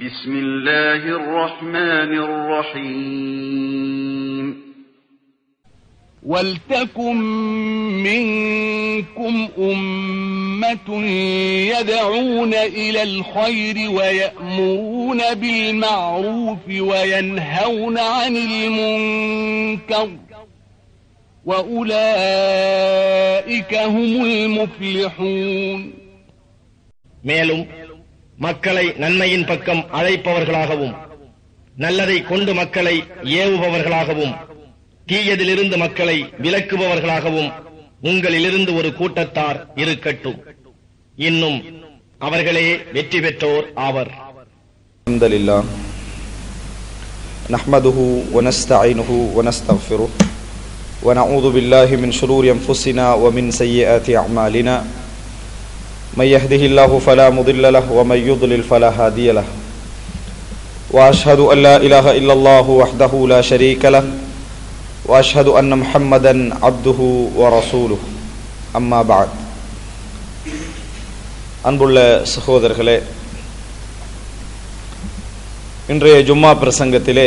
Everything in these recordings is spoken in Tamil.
بسم الله الرحمن الرحيم ولتكن منكم أمة يدعون إلى الخير ويأمرون بالمعروف وينهون عن المنكر وأولئك هم المفلحون மேலும் மக்களை நன்மையின் பக்கம் அழைப்பவர்களாகவும் நல்லதை கொண்டு மக்களை ஏவுபவர்களாகவும் தீயதிலிருந்து மக்களை விலக்குபவர்களாகவும் உங்களிலிருந்து ஒரு கூட்டத்தார் இருக்கட்டும் இன்னும் அவர்களே வெற்றி பெற்றோர் ஆவர் الحمد لله نحمده ونستعينه ونستغفره ونعوذ بالله من شرور أنفسنا ومن سيئات أعمالنا من يهده الله فلا مضل له ومن يضلل فلا هادي له وأشهد أن لا إله إلا الله وحده لا شريك له وأشهد أن محمدا عبده ورسوله أما بعد அன்புள்ள சகோதரர்களே இன்றைய ஜும்மா பிரசங்கத்திலே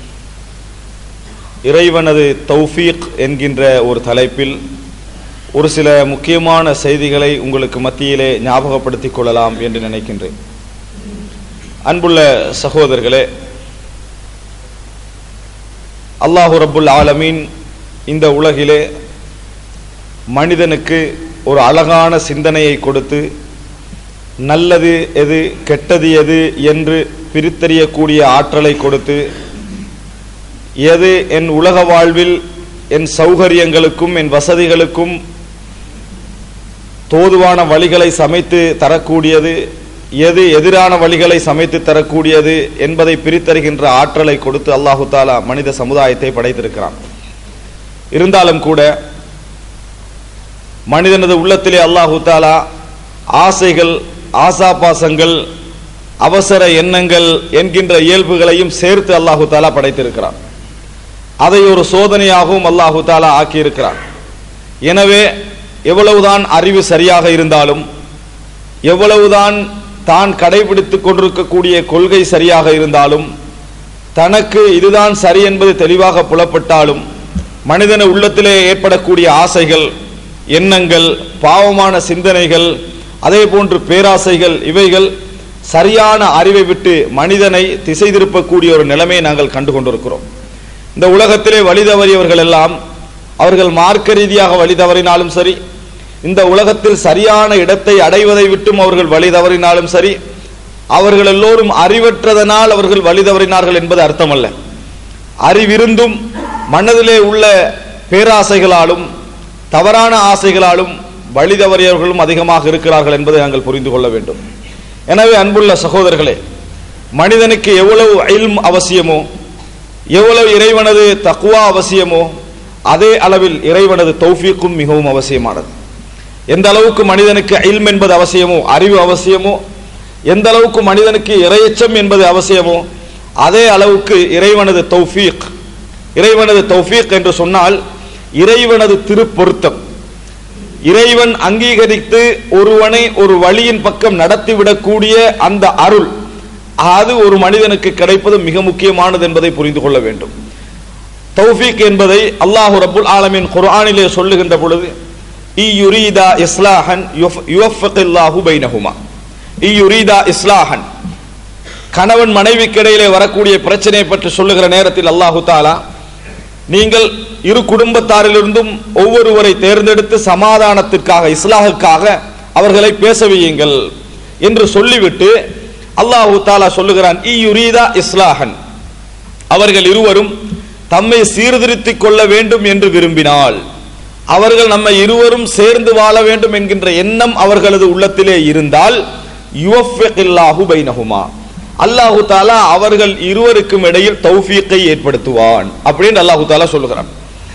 இறைவனது தௌஃபீக் என்கின்ற ஒரு தலைப்பில் ஒரு சில முக்கியமான செய்திகளை உங்களுக்கு மத்தியிலே ஞாபகப்படுத்திக் கொள்ளலாம் என்று நினைக்கின்றேன் அன்புள்ள சகோதரர்களே அல்லாஹு ரப்புல் ஆலமீன் இந்த உலகிலே மனிதனுக்கு ஒரு அழகான சிந்தனையை கொடுத்து நல்லது எது கெட்டது எது என்று பிரித்தறியக்கூடிய ஆற்றலை கொடுத்து எது என் உலக வாழ்வில் என் சௌகரியங்களுக்கும் என் வசதிகளுக்கும் தோதுவான வழிகளை சமைத்து தரக்கூடியது எது எதிரான வழிகளை சமைத்து தரக்கூடியது என்பதை பிரித்தருகின்ற ஆற்றலை கொடுத்து அல்லாஹு தாலா மனித சமுதாயத்தை படைத்திருக்கிறான் இருந்தாலும் கூட மனிதனது உள்ளத்திலே அல்லாஹு தாலா ஆசைகள் ஆசாபாசங்கள் அவசர எண்ணங்கள் என்கின்ற இயல்புகளையும் சேர்த்து அல்லாஹு தாலா படைத்திருக்கிறான் அதை ஒரு சோதனையாகவும் அல்லாஹு தாலா ஆக்கியிருக்கிறான் எனவே எவ்வளவுதான் அறிவு சரியாக இருந்தாலும் எவ்வளவுதான் தான் கடைபிடித்துக் கொண்டிருக்கக்கூடிய கொள்கை சரியாக இருந்தாலும் தனக்கு இதுதான் சரி என்பது தெளிவாக புலப்பட்டாலும் மனிதன உள்ளத்திலே ஏற்படக்கூடிய ஆசைகள் எண்ணங்கள் பாவமான சிந்தனைகள் அதே போன்று பேராசைகள் இவைகள் சரியான அறிவை விட்டு மனிதனை திசை திருப்பக்கூடிய ஒரு நிலைமையை நாங்கள் கண்டு கொண்டிருக்கிறோம் இந்த உலகத்திலே வழி தவறியவர்கள் எல்லாம் அவர்கள் மார்க்க ரீதியாக வழி தவறினாலும் சரி இந்த உலகத்தில் சரியான இடத்தை அடைவதை விட்டும் அவர்கள் வழி தவறினாலும் சரி அவர்கள் எல்லோரும் அறிவற்றதனால் அவர்கள் வழி தவறினார்கள் என்பது அர்த்தமல்ல அறிவிருந்தும் மனதிலே உள்ள பேராசைகளாலும் தவறான ஆசைகளாலும் வழி தவறியவர்களும் அதிகமாக இருக்கிறார்கள் என்பதை நாங்கள் புரிந்து கொள்ள வேண்டும் எனவே அன்புள்ள சகோதரர்களே மனிதனுக்கு எவ்வளவு இல்ம் அவசியமோ எவ்வளவு இறைவனது தக்குவா அவசியமோ அதே அளவில் இறைவனது தௌஃபீக்கும் மிகவும் அவசியமானது எந்த அளவுக்கு மனிதனுக்கு இல்ம் என்பது அவசியமோ அறிவு அவசியமோ எந்த அளவுக்கு மனிதனுக்கு இறையச்சம் என்பது அவசியமோ அதே அளவுக்கு இறைவனது தௌஃபீக் இறைவனது தௌஃபீக் என்று சொன்னால் இறைவனது திருப்பொருத்தம் இறைவன் அங்கீகரித்து ஒருவனை ஒரு வழியின் பக்கம் நடத்திவிடக்கூடிய அந்த அருள் அது ஒரு மனிதனுக்கு கிடைப்பது மிக முக்கியமானது என்பதை புரிந்து கொள்ள வேண்டும் தௌஃபீக் என்பதை அல்லாஹு ரபுல் ஆலமின் குர்ஆனிலே சொல்லுகின்ற பொழுது இயுரீதா இஸ்லாஹன் யுவஃபில்லாஹு பைனஹுமா இயுரீதா இஸ்லாஹன் கணவன் மனைவிக்கு இடையிலே வரக்கூடிய பிரச்சனையை பற்றி சொல்லுகிற நேரத்தில் அல்லாஹு தாலா நீங்கள் இரு குடும்பத்தாரிலிருந்தும் ஒவ்வொருவரை தேர்ந்தெடுத்து சமாதானத்திற்காக இஸ்லாஹுக்காக அவர்களை பேச வையுங்கள் என்று சொல்லிவிட்டு அல்லாஹு தாலா சொல்லுகிறான் இயுரீதா இஸ்லாஹன் அவர்கள் இருவரும் தம்மை சீர்திருத்திக் கொள்ள வேண்டும் என்று விரும்பினால் அவர்கள் நம்ம இருவரும் சேர்ந்து வாழ வேண்டும் என்கின்ற எண்ணம் அவர்களது உள்ளத்திலே இருந்தால் யுவஃபில்லாஹு பைனஹுமா அல்லாஹு தாலா அவர்கள் இருவருக்கும் இடையில் தௌஃபீக்கை ஏற்படுத்துவான் அப்படின்னு அல்லாஹு தாலா சொல்லுகிறான்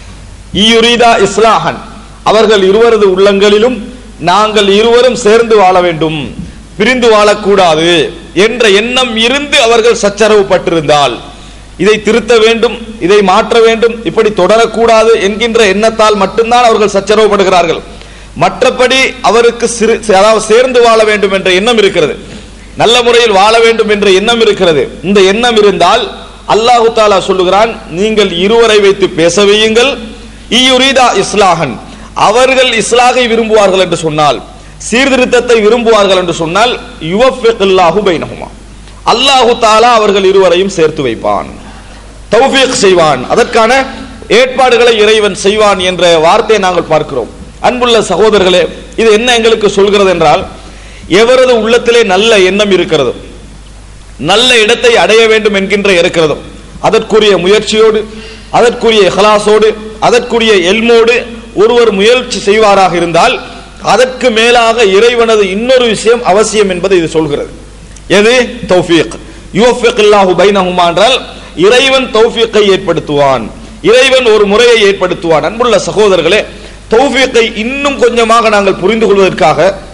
இயுரீதா இஸ்லாஹன் அவர்கள் இருவரது உள்ளங்களிலும் நாங்கள் இருவரும் சேர்ந்து வாழ வேண்டும் பிரிந்து வாழக்கூடாது என்ற எண்ணம் இருந்து அவர்கள் சச்சரவு பட்டிருந்தால் இதை திருத்த வேண்டும் இதை மாற்ற வேண்டும் இப்படி தொடரக்கூடாது என்கின்ற எண்ணத்தால் மட்டும்தான் அவர்கள் சச்சரவுப்படுகிறார்கள் மற்றபடி அவருக்கு சிறு அதாவது சேர்ந்து வாழ வேண்டும் என்ற எண்ணம் இருக்கிறது நல்ல முறையில் வாழ வேண்டும் என்ற எண்ணம் இருக்கிறது இந்த எண்ணம் இருந்தால் அல்லாஹு தாலா சொல்லுகிறான் நீங்கள் இருவரை வைத்து பேச வையுங்கள் இயுரீதா இஸ்லாஹன் அவர்கள் இஸ்லாகை விரும்புவார்கள் என்று சொன்னால் சீர்திருத்தத்தை விரும்புவார்கள் என்று சொன்னால் யுவஃபில்லாஹு பைனஹுமா அல்லாஹு தாலா அவர்கள் இருவரையும் சேர்த்து வைப்பான் தௌஃபீக் செய்வான் அதற்கான ஏற்பாடுகளை இறைவன் செய்வான் என்ற வார்த்தையை நாங்கள் பார்க்கிறோம் அன்புள்ள சகோதரர்களே இது என்ன எங்களுக்கு சொல்கிறது என்றால் எவரது உள்ளத்திலே நல்ல எண்ணம் இருக்கிறது நல்ல இடத்தை அடைய வேண்டும் என்கின்ற இருக்கிறதோ அதற்குரிய முயற்சியோடு அதற்குரிய இஹ்லாஸோடு அதற்குரிய எல்மோடு ஒருவர் முயற்சி செய்வாராக இருந்தால் அதற்கு மேலாக இறைவனது இன்னொரு விஷயம் அவசியம் என்பதை இது சொல்கிறது எது தௌஃபீக் யுவஃபிக் அல்லாஹு பைனஹுமா என்றால் இறைவன் தௌஃபீக்கை ஏற்படுத்துவான் இறைவன் ஒரு முறையை ஏற்படுத்துவான் அன்புள்ள சகோதரர்களே தௌஃபீக்கை இன்னும் கொஞ்சமாக நாங்கள் புரிந்து கொள்வதற்காக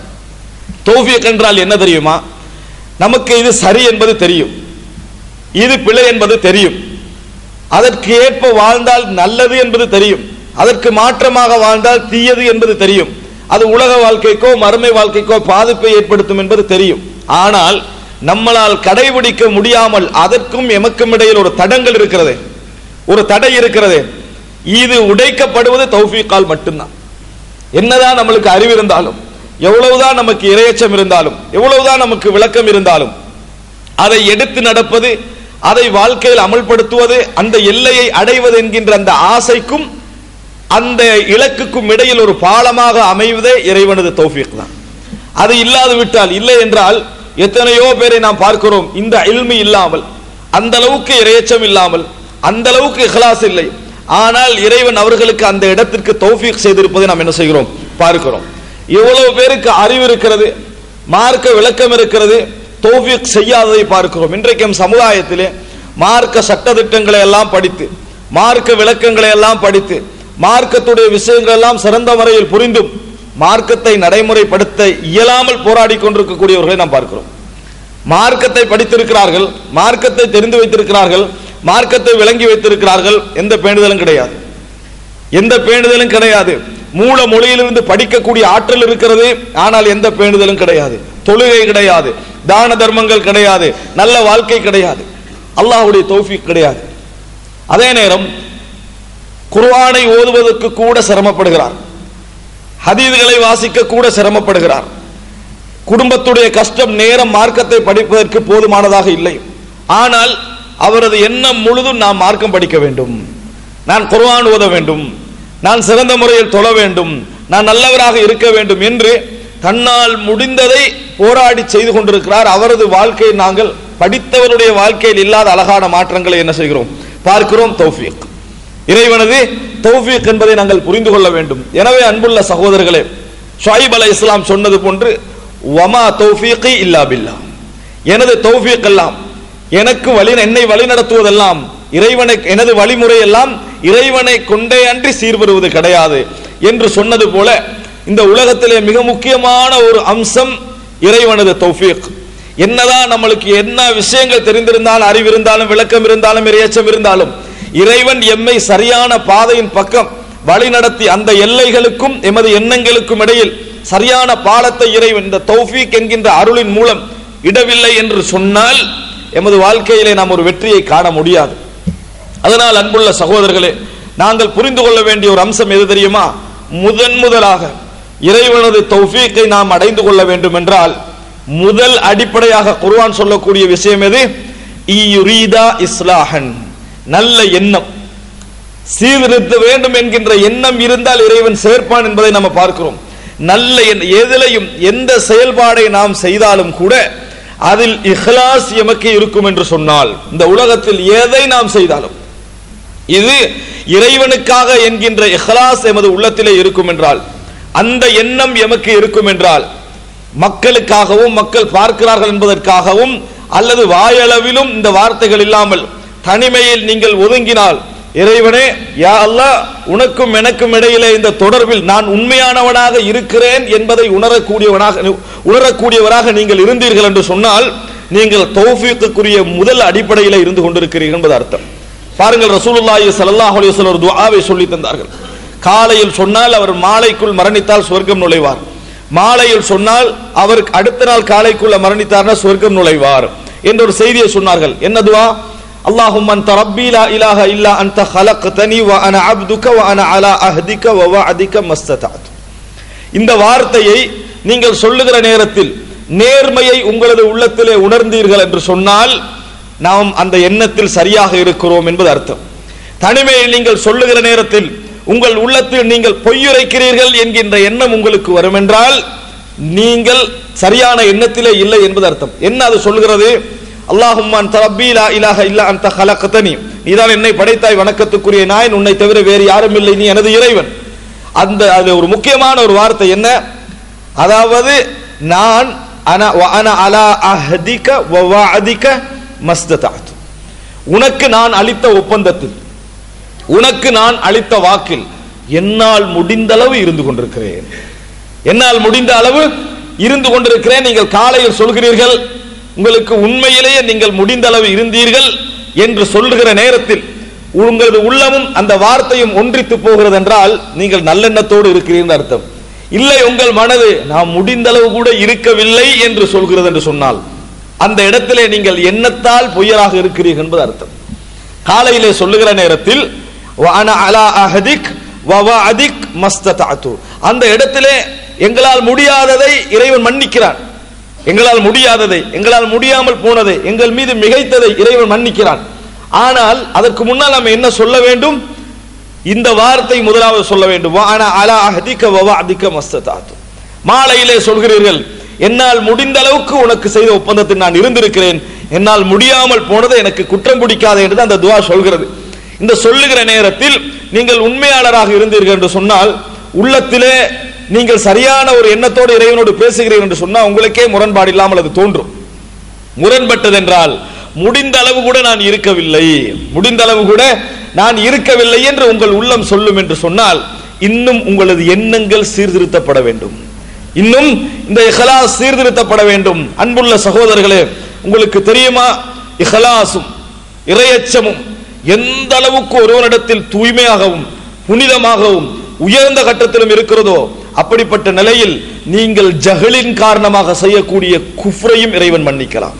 தௌஃபீக் என்றால் என்ன தெரியுமா நமக்கு இது சரி என்பது தெரியும் இது பிழை என்பது தெரியும் அதற்கு ஏற்ப வாழ்ந்தால் நல்லது என்பது தெரியும் அதற்கு மாற்றமாக வாழ்ந்தால் தீயது என்பது தெரியும் அது உலக வாழ்க்கைக்கோ மறுமை வாழ்க்கைக்கோ பாதிப்பை ஏற்படுத்தும் என்பது தெரியும் ஆனால் நம்மளால் கடைபிடிக்க முடியாமல் அதற்கும் எமக்கும் இடையில் ஒரு தடங்கள் இருக்கிறது ஒரு தடை இருக்கிறது இது உடைக்கப்படுவது தௌஃபீக்கால் மட்டும்தான் என்னதான் நம்மளுக்கு அறிவு இருந்தாலும் எவ்வளவுதான் நமக்கு இரையச்சம் இருந்தாலும் எவ்வளவுதான் நமக்கு விளக்கம் இருந்தாலும் அதை எடுத்து நடப்பது அதை வாழ்க்கையில் அமல்படுத்துவது அந்த எல்லையை அடைவது என்கின்ற அந்த ஆசைக்கும் அந்த இலக்குக்கும் இடையில் ஒரு பாலமாக அமைவதே இறைவனது தௌஃபீக் தான் அது இல்லாது விட்டால் இல்லை என்றால் எத்தனையோ பேரை நாம் பார்க்கிறோம் இந்த இல்மி இல்லாமல் அந்த அளவுக்கு இரையச்சம் இல்லாமல் அந்த அளவுக்கு இஹ்லாஸ் இல்லை ஆனால் இறைவன் அவர்களுக்கு அந்த இடத்திற்கு தௌஃபீக் செய்திருப்பதை நாம் என்ன செய்கிறோம் பார்க்கிறோம் எவ்வளவு பேருக்கு அறிவு இருக்கிறது மார்க்க விளக்கம் இருக்கிறது தௌஃபீக் செய்யாததை பார்க்கிறோம் இன்றைக்கும் சமுதாயத்திலே மார்க்க சட்டதிட்டங்களை எல்லாம் படித்து மார்க்க விளக்கங்களை எல்லாம் படித்து மார்க்கத்துடைய விஷயங்கள் எல்லாம் சிறந்த முறையில் புரிந்தும் மார்க்கத்தை நடைமுறைப்படுத்த இயலாமல் போராடி கொண்டிருக்கக்கூடியவர்களை நாம் பார்க்கிறோம் மார்க்கத்தை படித்திருக்கிறார்கள் மார்க்கத்தை தெரிந்து வைத்திருக்கிறார்கள் மார்க்கத்தை விளங்கி வைத்திருக்கிறார்கள் எந்த பேணுதலும் கிடையாது எந்த பேணுதலும் கிடையாது மூல மொழியிலிருந்து படிக்கக்கூடிய ஆற்றல் இருக்கிறது ஆனால் எந்த பேணுதலும் கிடையாது தொழுகை கிடையாது தான தர்மங்கள் கிடையாது நல்ல வாழ்க்கை கிடையாது அல்லாஹ்வுடைய தௌஃபீக் கிடையாது அதே நேரம் குர்ஆனை ஓதுவதற்கு கூட சிரமப்படுகிறார் ஹதீதுகளை வாசிக்க கூட சிரமப்படுகிறார் குடும்பத்துடைய கஷ்டம் நேரம் மார்க்கத்தை படிப்பதற்கு போதுமானதாக இல்லை ஆனால் அவரது எண்ணம் முழுதும் நாம் மார்க்கம் படிக்க வேண்டும் நான் குர்ஆன் ஓத வேண்டும் நான் சிறந்த முறையில் தொழ வேண்டும் நான் நல்லவராக இருக்க வேண்டும் என்று தன்னால் முடிந்ததை போராடி செய்து கொண்டிருக்கிறார் அவரது வாழ்க்கையை நாங்கள் படித்தவருடைய வாழ்க்கையில் இல்லாத அழகான மாற்றங்களை என்ன செய்கிறோம் பார்க்கிறோம் தௌஃபீக் இறைவனது தௌஃபீக் என்பதை நாங்கள் புரிந்து கொள்ள வேண்டும் எனவே அன்புள்ள சகோதரர்களே ஷாயிப் அலை இஸ்லாம் சொன்னது போன்று வமா தௌஃபீகி இல்லா பில்லா எனது தௌஃபீக் எல்லாம் எனக்கு வழி என்னை வழி நடத்துவதெல்லாம் இறைவனை எனது வழிமுறை எல்லாம் இறைவனை கொண்டே அன்றி சீர்வருவது கிடையாது என்று சொன்னது போல இந்த உலகத்திலே மிக முக்கியமான ஒரு அம்சம் இறைவனது தௌஃபீக் என்னதான் நம்மளுக்கு என்ன விஷயங்கள் தெரிந்திருந்தாலும் அறிவு இருந்தாலும் விளக்கம் இருந்தாலும் இறையச்சம் இருந்தாலும் இறைவன் எம்மை சரியான பாதையின் பக்கம் வழி நடத்தி அந்த எல்லைகளுக்கும் எமது எண்ணங்களுக்கும் இடையில் சரியான பாலத்தை இறைவன் இந்த தௌஃபீக் என்கின்ற அருளின் மூலம் இடவில்லை என்று சொன்னால் எமது வாழ்க்கையிலே நாம் ஒரு வெற்றியை காண முடியாது அதனால் அன்புள்ள சகோதரர்களே நாங்கள் புரிந்து கொள்ள வேண்டிய ஒரு அம்சம் எது தெரியுமா முதன் முதலாக இறைவனது தௌஃபீக்கை நாம் அடைந்து கொள்ள வேண்டும் என்றால் முதல் அடிப்படையாக குர்ஆன் சொல்லக்கூடிய விஷயம் எது இயுரீதா இஸ்லாஹன் நல்ல எண்ணம் சீர்திருத்த வேண்டும் என்கின்ற எண்ணம் இருந்தால் இறைவன் சேர்ப்பான் என்பதை நம்ம பார்க்கிறோம் நல்ல எண்ண- எதிலையும் எந்த செயல்பாடை நாம் செய்தாலும் கூட அதில் இஹ்லாஸ் எமக்கு இருக்கும் என்று சொன்னால் இந்த உலகத்தில் எதை நாம் செய்தாலும் இது இறைவனுக்காக என்கின்ற இஹ்லாஸ் எமது உள்ளத்திலே இருக்கும் என்றால் அந்த எண்ணம் எமக்கு இருக்கும் என்றால் மக்களுக்காகவும் மக்கள் பார்க்கிறார்கள் என்பதற்காகவும் அல்லது வாயளவிலும் இந்த வார்த்தைகள் இல்லாமல் தனிமையில் நீங்கள் ஒதுங்கினால் இறைவனே யா அல்லாஹ் உனக்கும் எனக்கும் இடையிலே இந்த தொடர்பில் நான் உண்மையானவனாக இருக்கிறேன் என்பதை உணரக்கூடியவனாக உணரக்கூடியவராக நீங்கள் இருந்தீர்கள் என்று சொன்னால் நீங்கள் தௌஃபீக்குரிய முதல் அடிப்படையில் இருந்து கொண்டிருக்கிறீர்கள் என்பது அர்த்தம் பாருங்கள் ரசூலுல்லாஹி ஸல்லல்லாஹு அலைஹி வஸல்லம் ஒரு துஆவை சொல்லி தந்தார்கள் காலையில் சொன்னால் அவர் மாலைக்குள் மரணித்தால் சொர்க்கம் நுழைவார் மாலையில் சொன்னால் அவர் அடுத்த நாள் காலைக்குள்ள மரணித்தார்னா சொர்க்கம் நுழைவார் என்ற ஒரு செய்தியை சொன்னார்கள் என்ன துவா اللهم انت ربي لا اله الا انت خلقتني وانا عبدك وانا على عهدك ووعدك ما استطعت இந்த வார்த்தையை நீங்கள் சொல்லுகிற நேரத்தில் நேர்மையை உங்களது உள்ளத்திலே உணர்ந்தீர்கள் என்று சொன்னால் நாம் அந்த எண்ணத்தில் சரியாக இருக்கிறோம் என்பது அர்த்தம் தனிமையில் நீங்கள் சொல்லுகிற நேரத்தில் உங்கள் உள்ளத்தில் நீங்கள் பொய்யுரைக்கிறீர்கள் என்கின்ற எண்ணம் உங்களுக்கு வரும் என்றால் நீங்கள் சரியான எண்ணத்திலே இல்லை என்பது அர்த்தம் என்ன அது சொல்கிறது அல்லாஹும்மான் தரப்பி லா இலாஹ இல்ல அந்த ஹலக்கத்தனி நீதான் என்னை படைத்தாய் வணக்கத்துக்குரிய நாயன் உன்னை தவிர வேறு யாரும் இல்லை நீ எனது இறைவன் அந்த அது ஒரு முக்கியமான ஒரு வார்த்தை என்ன அதாவது நான் அன வ அன அலா அஹதிக வ வஅதிக மஸ்ததஅத் உனக்கு நான் அளித்த ஒப்பந்தத்தில் உனக்கு நான் அளித்த வாக்கில் என்னால் முடிந்த அளவு இருந்து கொண்டிருக்கிறேன் என்னால் முடிந்த அளவு இருந்து கொண்டிருக்கிறேன் நீங்கள் காலையில் சொல்கிறீர்கள் உங்களுக்கு உண்மையிலேயே நீங்கள் முடிந்த அளவு இருந்தீர்கள் என்று சொல்லுகிற நேரத்தில் உங்களது உள்ளமும் அந்த வார்த்தையும் ஒன்றித்து போகிறது என்றால் நீங்கள் நல்லெண்ணத்தோடு இருக்கிறீர்கள் அர்த்தம் இல்லை உங்கள் மனது நாம் முடிந்த அளவு கூட இருக்கவில்லை என்று சொல்கிறது என்று சொன்னால் அந்த இடத்திலே நீங்கள் எண்ணத்தால் பொய்யராக இருக்கிறீர்கள் என்பது அர்த்தம் காலையிலே சொல்லுகிற நேரத்தில் வஅன அலா அஹதிக் வவஅதிக் மஸ்ததஅது அந்த இடத்திலே எங்களால் முடியாததை இறைவன் மன்னிக்கிறான் எங்களால் முடியாததை எங்களால் முடியாமல் போனதை எங்கள் மீது மிகைத்ததை இறைவன் மன்னிக்கிறான் ஆனால் அதற்கு முன்னால் நாம் என்ன சொல்ல வேண்டும் இந்த வார்த்தை முதலாவது சொல்ல வேண்டும் வஅன அலா அஹதிக வவஅதிக மஸ்ததஅது மாலையிலே சொல்கிறீர்கள் என்னால் முடிந்த அளவுக்கு உனக்கு செய்த ஒப்பந்தத்தில் நான் இருந்திருக்கிறேன் என்னால் முடியாமல் போனதை எனக்கு குற்றம் பிடிக்காது என்று அந்த துவா சொல்கிறது இந்த சொல்லுகிற நேரத்தில் நீங்கள் உண்மையாளராக இருந்தீர்கள் என்று சொன்னால் உள்ளத்திலே நீங்கள் சரியான ஒரு எண்ணத்தோடு இறைவனோடு பேசுகிறீர்கள் என்று சொன்னால் உங்களுக்கே முரண்பாடு இல்லாமல் அது தோன்றும் முரண்பட்டதென்றால் முடிந்த அளவு கூட நான் இருக்கவில்லை முடிந்த அளவு கூட நான் இருக்கவில்லை என்று உங்கள் உள்ளம் சொல்லும் என்று சொன்னால் இன்னும் உங்களது எண்ணங்கள் சீர்திருத்தப்பட வேண்டும் இன்னும் இந்த இஹ்லாஸ் சீர்திருத்தப்பட வேண்டும் அன்புள்ள சகோதரர்களே உங்களுக்கு தெரியுமா இஹ்லாஸும் இரையச்சமும் எந்த அளவுக்கு ஒருவனிடத்தில் தூய்மையாகவும் புனிதமாகவும் உயர்ந்த கட்டத்திலும் இருக்கிறதோ அப்படிப்பட்ட நிலையில் நீங்கள் ஜஹலின் காரணமாக செய்யக்கூடிய குஃப்ரையும் இறைவன் மன்னிக்கலாம்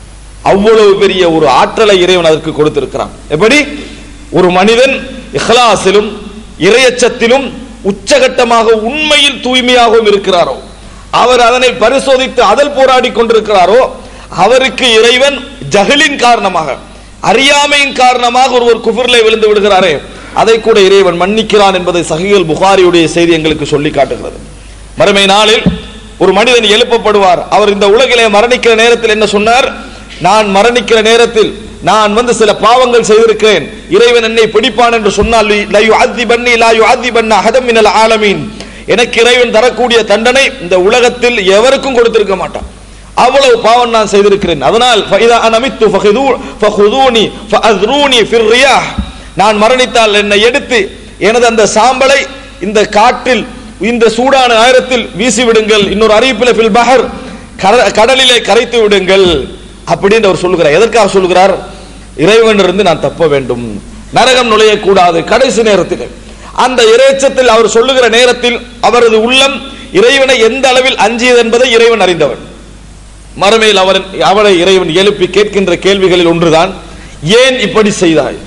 அவ்வளவு பெரிய ஒரு ஆற்றலை இறைவன் அதற்கு கொடுத்திருக்கிறான் எப்படி ஒரு மனிதன் இஹ்லாஸிலும் இரையச்சத்திலும் உச்சகட்டமாக உண்மையில் தூய்மையாகவும் இருக்கிறாரோ அவர் அதனை பரிசோதித்து அதில் போராடி கொண்டிருக்கிறாரோ அவருக்கு இறைவன் ஜஹலின் காரணமாக அறியாமையின் காரணமாக ஒருவர் குஃபர்ல விழுந்து விடுகிறாரே அதை கூட இறைவன் மன்னிக்கிறான் என்பதை சஹீல் புகாரியுடைய செய்தி எங்களுக்கு சொல்லி காட்டுகிறது மறுமை நாளில் ஒரு மனிதன் எழுப்பப்படுவார் அவர் இந்த உலகிலே மரணிக்கிற நேரத்தில் என்ன சொன்னார் நான் மரணிக்கிற நேரத்தில் நான் வந்து சில பாவங்கள் செய்திருக்கிறேன் இறைவன் என்னை பிடிப்பான் என்று சொன்னால் லா யுஅத்திபன்னி லா யுஅத்திபன்ன அஹதம் மினல் ஆலமீன் எனக்கு இறைவன் தரக்கூடிய தண்டனை இந்த உலகத்தில் எவருக்கும் கொடுத்திருக்க மாட்டான் அவ்வளவு பாவம் நான் செய்திருக்கிறேன் அதனால் ஃபைதா அனமித்து ஃபஹுது ஃபஹுதூனி ஃபஅஸ்ரூனி ஃபிர் ரியாஹ் நான் மரணித்தால் என்னை எடுத்து எனது அந்த சாம்பலை இந்த காற்றில் இந்த சூடான ஆயிரத்தில் வீசி விடுங்கள் இன்னொரு அறிவிப்பில் ஃபில் பஹர் கர- கடலிலே கரைத்து விடுங்கள் அப்படின்னு அவர் சொல்லுகிறார் எதற்காக சொல்லுகிறார் இறைவனிலிருந்து நான் தப்ப வேண்டும் நரகம் நுழையக்கூடாது கடைசி நேரத்தில் அந்த இறைச்சத்தில் அவர் சொல்லுகிற நேரத்தில் அவரது உள்ளம் இறைவனை எந்த அளவில் அஞ்சியது என்பதை இறைவன் அறிந்தவன் மறுமையில் அவன் அவளை இறைவன் எழுப்பி கேட்கின்ற கேள்விகளில் ஒன்றுதான் ஏன் இப்படி செய்தாய்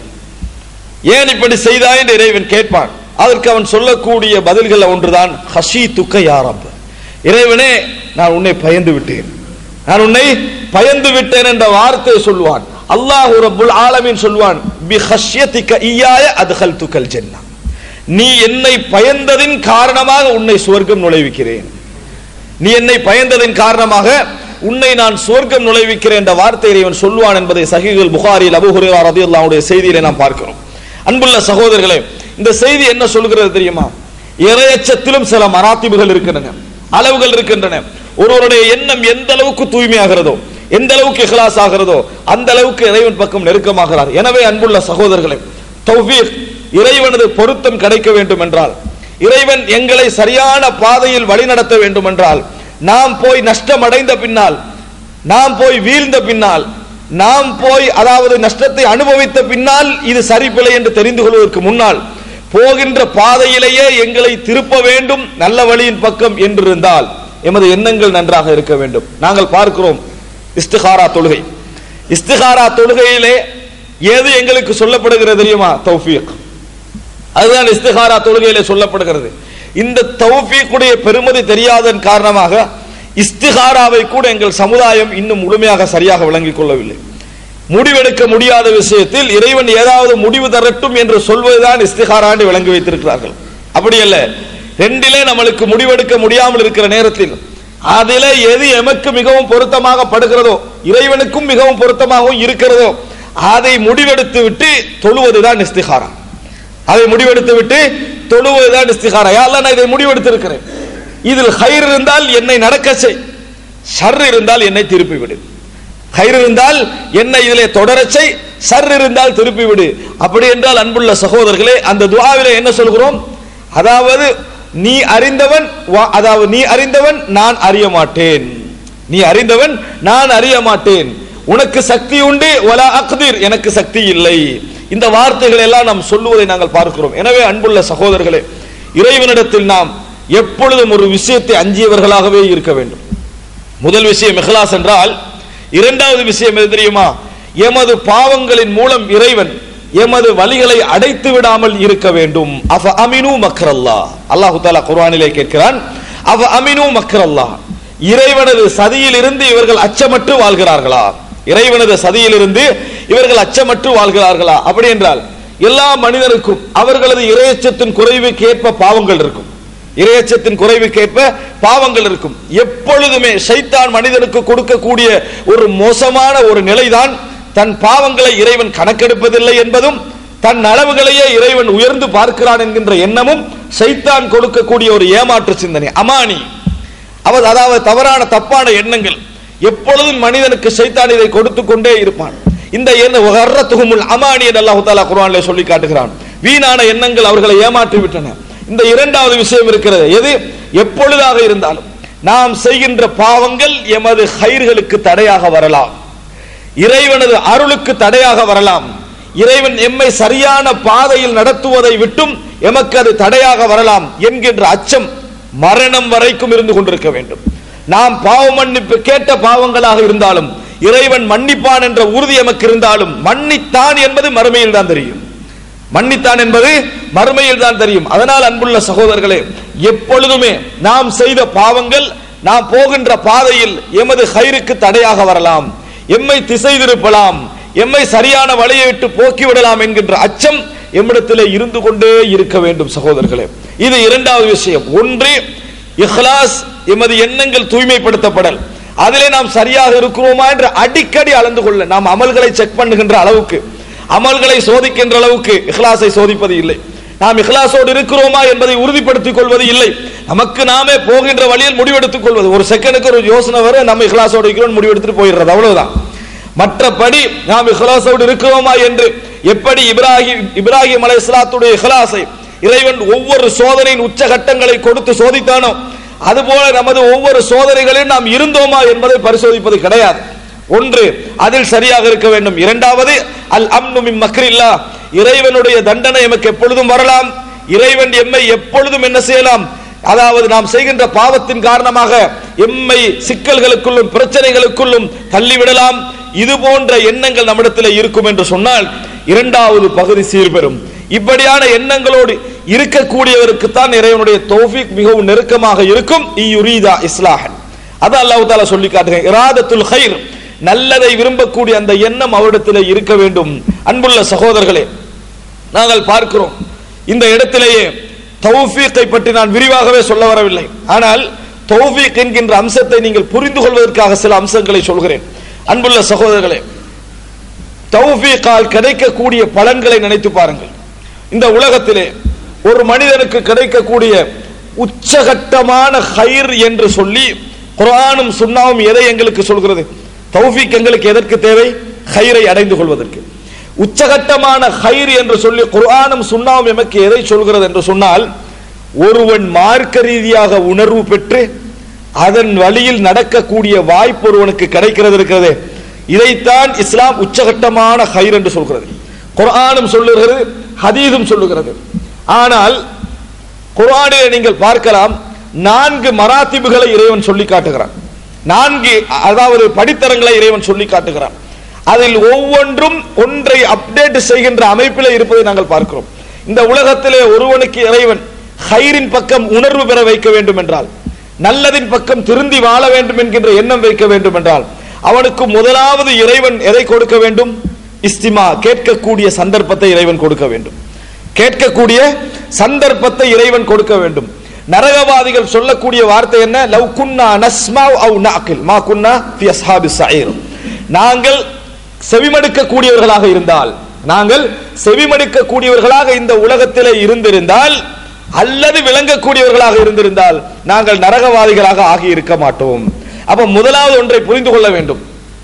ஏன் இப்படி செய்தாய் என்று இறைவன் கேட்பான் அதற்கு அவன் சொல்லக்கூடிய பதில்கள் ஒன்றுதான் ஹஷி துக்க யாரப் இறைவனே நான் உன்னை பயந்து விட்டேன் நான் உன்னை பயந்து விட்டேன் என்ற வார்த்தை சொல்வான் அல்லாஹ் ரப்புல் ஆலமீன் சொல்வான் பி ஹஷ்யதிக ஈயாய அத்கல்துக்கல் ஜன்னah நீ என்னை பயந்ததின் காரணமாக உன்னை சுவர்க்கம் நுழைவிக்கிறேன் நீ என்னை பயந்ததின் காரணமாக உன்னை நான் சுவர்க்கம் நுழைவிக்கிறேன் என்ற வார்த்தை இறைவன் சொல்வான் என்பதை சஹீஹுல் புகாரில் அபூ ஹுரைரா ரலியல்லாஹுடைய செய்தியிலே நாம் பார்க்கிறோம் அன்புள்ள சகோதரர்களே இந்த செய்தி என்ன சொல்கிறது தெரியுமா இறையச்சத்திலும் சில மராத்திபுகள் இருக்கின்றன அளவுகள் இருக்கின்றன ஒருவருடைய எண்ணம் எந்த அளவுக்கு தூய்மையாகிறதோ எந்த அளவுக்கு இஹ்லாஸ் ஆகிறதோ அந்த அளவுக்கு இறைவன் பக்கம் நெருக்கமாகிறார் எனவே அன்புள்ள சகோதரர்களே தௌஃபீக் இறைவனது பொருத்தம் கிடைக்க வேண்டும் என்றால் இறைவன் எங்களை சரியான பாதையில் வழிநடத்த வேண்டும் என்றால் நாம் போய் நஷ்டம் அடைந்த பின்னால் நாம் போய் வீழ்ந்த பின்னால் நாம் போய் அதாவது நஷ்டத்தை அனுபவித்த பின்னால் இது சரிப்பில்லை என்று தெரிந்து கொள்வதற்கு முன்னால் போகின்ற பாதையிலேயே எங்களை திருப்ப வேண்டும் நல்ல வழியின் பக்கம் என்றிருந்தால் எமது எண்ணங்கள் நன்றாக இருக்க வேண்டும் நாங்கள் பார்க்கிறோம் இஸ்திகாரா தொழுகை இஸ்திகாரா தொழுகையிலே எது எங்களுக்கு சொல்லப்படுகிறது தெரியுமா தௌஃபீக் அதுதான் இஸ்திகாரா தொழுகையிலே சொல்லப்படுகிறது இந்த தௌஃபீக்குடைய பெருமதி தெரியாதன் காரணமாக இஸ்திகாராவை கூட எங்கள் சமுதாயம் இன்னும் முழுமையாக சரியாக விளங்கிக் கொள்ளவில்லை முடிவெடுக்க முடியாத விஷயத்தில் இறைவன் ஏதாவது முடிவு தரட்டும் என்று சொல்வதுதான் இஸ்திகாராண்டு விளங்கி வைத்திருக்கிறார்கள் அப்படி அல்ல ரெண்டிலே நம்மளுக்கு முடிவெடுக்க முடியாமல் இருக்கிற நேரத்தில் அதிலே எது எமக்கு மிகவும் பொருத்தமாக படுகிறதோ இறைவனுக்கும் மிகவும் பொருத்தமாகவும் இருக்கிறதோ அதை முடிவெடுத்து விட்டு தொழுவதுதான் இஸ்திகாரா அதை முடிவெடுத்து விட்டு தொழுவதுதான் இஸ்திகாரா யாரெல்லாம் நான் இதை முடிவெடுத்து இருக்கிறேன் இதில் ஹைர் இருந்தால் என்னை நடக்க செய் ஷர் இருந்தால் என்னை திருப்பி விடு ஹைர் இருந்தால் என்னை இதிலே தொடரச் செய் ஷர் இருந்தால் திருப்பி விடு அப்படி என்றால் அன்புள்ள சகோதரர்களே அந்த துஆவிலே என்ன சொல்கிறோம் அதாவது நீ அறிந்தவன் வா- அதாவது நீ அறிந்தவன் நான் அறிய மாட்டேன் நீ அறிந்தவன் நான் அறிய மாட்டேன் உனக்கு சக்தி உண்டு வலா அக்திர் எனக்கு சக்தி இல்லை இந்த வார்த்தைகள் எல்லாம் நாம் சொல்லுவதை நாங்கள் பார்க்கிறோம் எனவே அன்புள்ள சகோதரர்களே இறைவனிடத்தில் நாம் எப்பொழுதும் ஒரு விஷயத்தை அஞ்சியவர்களாகவே இருக்க வேண்டும் முதல் விஷயம் இஹ்லாஸ் என்றால் இரண்டாவது விஷயம் எது தெரியுமா எமது பாவங்களின் மூலம் இறைவன் எமது வழிகளை அடைத்து விடாமல் இருக்க வேண்டும் அவ அமினு மக்ரல்லா அல்லாஹு தாலா குர்ஆனிலே கேட்கிறான் அவ அமினு மக்ரல்லா இறைவனது சதியில் இருந்து இவர்கள் அச்சமற்று வாழ்கிறார்களா இறைவனது சதியில் இருந்து இவர்கள் அச்சமற்று வாழ்கிறார்களா அப்படி என்றால் எல்லா மனிதருக்கும் அவர்களது இரையச்சத்தின் குறைவுக்கு ஏற்ப பாவங்கள் இருக்கும் இரையச்சத்தின் குறைவுக்கேற்ப பாவங்கள் இருக்கும் எப்பொழுதுமே சைத்தான் மனிதனுக்கு கொடுக்கக்கூடிய ஒரு மோசமான ஒரு நிலைதான் தன் பாவங்களை இறைவன் கணக்கெடுப்பதில்லை என்பதும் தன் அளவுகளையே இறைவன் உயர்ந்து பார்க்கிறான் என்கின்ற எண்ணமும் சைத்தான் கொடுக்கக்கூடிய ஒரு ஏமாற்று சிந்தனை அமானி அவர் அதாவது தவறான தப்பான எண்ணங்கள் எப்பொழுதும் மனிதனுக்கு சைத்தான் இதை கொடுத்து கொண்டே இருப்பான் இந்த எண்ண வர்றத்துகுமுல் அமானி என்று அல்லாஹு தாலா குர்ஆனிலே சொல்லி காட்டுகிறான் வீணான எண்ணங்கள் அவர்களை ஏமாற்றி விட்டன இந்த இரண்டாவது விஷயம் இருக்கிறது எது எப்பொழுதாக இருந்தாலும் நாம் செய்கின்ற பாவங்கள் எமது ஹைர்களுக்கு தடையாக வரலாம் இறைவனது அருளுக்கு தடையாக வரலாம் இறைவன் எம்மை சரியான பாதையில் நடத்துவதை விட்டும் எமக்கு அது தடையாக வரலாம் என்கின்ற அச்சம் மரணம் வரைக்கும் இருந்து கொண்டிருக்க வேண்டும் நாம் பாவ மன்னிப்பு கேட்ட பாவங்களாக இருந்தாலும் இறைவன் மன்னிப்பான் என்ற உறுதி எமக்கு இருந்தாலும் மன்னித்தான் என்பது மறுமையில் தான் தெரியும் மன்னித்தான் என்பது மறுமையில் தான் தெரியும் அதனால் அன்புள்ள சகோதரர்களே எப்பொழுதுமே நாம் செய்த பாவங்கள் நாம் போகின்ற பாதையில் எமது ஹைருக்கு தடையாக வரலாம் எம்மை திசை திருப்பலாம் எம்மை சரியான வழியை விட்டு போக்கிவிடலாம் என்கின்ற அச்சம் எம்மிடத்திலே இருந்து கொண்டே இருக்க வேண்டும் சகோதரர்களே இது இரண்டாவது விஷயம் ஒன்று இஹ்லாஸ் எமது எண்ணங்கள் தூய்மைப்படுத்தப்படல் அதிலே நாம் சரியாக இருக்கிறோமா என்று அடிக்கடி அளந்து கொள்ள நாம் அமல்களை செக் பண்ணுகின்ற அளவுக்கு அமல்களை சோதிக்கின்ற அளவுக்கு இஹ்லாஸை சோதிப்பது இல்லை நாம் இஹ்லாஸோடு இருக்கிறோமா என்பதை உறுதிப்படுத்திக் கொள்வது இல்லை நமக்கு நாமே போகின்ற வழியில் முடிவெடுத்துக் கொள்வது ஒரு செகண்டுக்கு ஒரு யோசனை வர நம்ம இஹ்லாஸோடு இருக்கிறோம் முடிவெடுத்துட்டு போயிடுறது அவ்வளவுதான் மற்றபடி நாம் இஹ்லாஸோடு இருக்கிறோமா என்று எப்படி இப்ராஹிம் இப்ராஹிம் அலை இஸ்லாத்துடைய இஹ்லாஸை இறைவன் ஒவ்வொரு சோதனையின் உச்சகட்டங்களை கொடுத்து சோதித்தானோ அதுபோல நமது ஒவ்வொரு சோதனைகளிலும் நாம் இருந்தோமா என்பதை பரிசோதிப்பது கிடையாது ஒன்று அதில் சரியாக இருக்க வேண்டும் இரண்டாவது அல் அம்னு மின் மக்ரில்லா இறைவனுடைய தண்டனை எமக்கு எப்பொழுதும் வரலாம் இறைவன் எம்மை எப்பொழுதும் என்ன செய்யலாம் அதாவது நாம் செய்கின்ற பாவத்தின் காரணமாக எம்மை சிக்கல்களுக்குள்ளும் பிரச்சனைகளுக்குள்ளும் தள்ளிவிடலாம் இது போன்ற எண்ணங்கள் நம்மிடத்தில் இருக்கும் என்று சொன்னால் இரண்டாவது பகுதி சீர்பெறும் இப்படியான எண்ணங்களோடு இருக்கக்கூடியவருக்கு தான் இறைவனுடைய தௌஃபீக் மிகவும் நெருக்கமாக இருக்கும் இயுரீதா இஸ்லாஹன் அது அல்லாஹ் தாலா சொல்லி காட்டுகிறேன் இராதத்துல் ஹைர் நல்லதை விரும்பக்கூடிய அந்த எண்ணம் அவரிடத்தில் இருக்க வேண்டும் அன்புள்ள சகோதரர்களே நாங்கள் பார்க்கிறோம் இந்த இடத்திலேயே தௌஃபீக்கை பற்றி நான் விரிவாகவே சொல்ல வரவில்லை ஆனால் தௌஃபீக் என்கின்ற அம்சத்தை நீங்கள் புரிந்து கொள்வதற்காக சில அம்சங்களை சொல்கிறேன் அன்புள்ள சகோதரர்களே தௌஃபீக்கால் கிடைக்கக்கூடிய பலன்களை நினைத்து பாருங்கள் இந்த உலகத்திலே ஒரு மனிதனுக்கு கிடைக்கக்கூடிய உச்சகட்டமான ஹைர் என்று சொல்லி குர்ஆனும் சுன்னாவும் எதை எங்களுக்கு சொல்கிறது தௌஃபீக் எங்களுக்கு எதற்கு தேவை ஹைரை அடைந்து கொள்வதற்கு உச்சகட்டமான ஹைர் என்று சொல்லி குர்ஆனும் சுன்னாவும் எமக்கு எதை சொல்கிறது என்று சொன்னால் ஒருவன் மார்க்க ரீதியாக உணர்வு பெற்று அதன் வழியில் நடக்கக்கூடிய வாய்ப்பு ஒருவனுக்கு கிடைக்கிறது இருக்கிறது இதைத்தான் இஸ்லாம் உச்சகட்டமான ஹைர் என்று சொல்கிறது குர்ஆனும் சொல்லுகிறது ஹதீதும் சொல்லுகிறது ஆனால் குர்ஆனிலே நீங்கள் பார்க்கலாம் நான்கு மராத்திபுகளை இறைவன் சொல்லி காட்டுகிறான் நான்கு அதாவது படித்தரங்களை இறைவன் சொல்லி காட்டுகிறான் அதில் ஒவ்வொன்றும் ஒன்றை அப்டேட் செய்கின்ற அமைப்பில் இருப்பதை நாங்கள் பார்க்கிறோம் இந்த உலகத்திலே ஒருவனுக்கு இறைவன் ஹைரின் பக்கம் உணர்வு பெற வைக்க வேண்டும் என்றால் நல்லதின் பக்கம் திருந்தி வாழ வேண்டும் என்கின்ற எண்ணம் வைக்க வேண்டும் என்றால் அவனுக்கு முதலாவது இறைவன் எதை கொடுக்க வேண்டும் இஸ்திமா கேட்கக்கூடிய சந்தர்ப்பத்தை இறைவன் கொடுக்க வேண்டும் கேட்கக்கூடிய சந்தர்ப்பத்தை இறைவன் கொடுக்க வேண்டும் நரகவாதிகள் சொல்லக்கூடிய வார்த்தை என்ன லவ் குன்னா நஸ்மா அவு நாக்கில் மா குன்னா ஃபி அஸ்ஹாபி ஸஈர் நாங்கள் செவிமடுக்க கூடியவர்களாக இருந்தால் நாங்கள் செவிமடுக்க கூடியவர்களாக இந்த உலகத்திலே இருந்திருந்தால் அல்லது விளங்கக்கூடியவர்களாக இருந்திருந்தால் நாங்கள் நரகவாதிகளாக ஆகி இருக்க மாட்டோம் அப்ப முதலாவது ஒன்றை புரிந்து கொள்ள வேண்டும்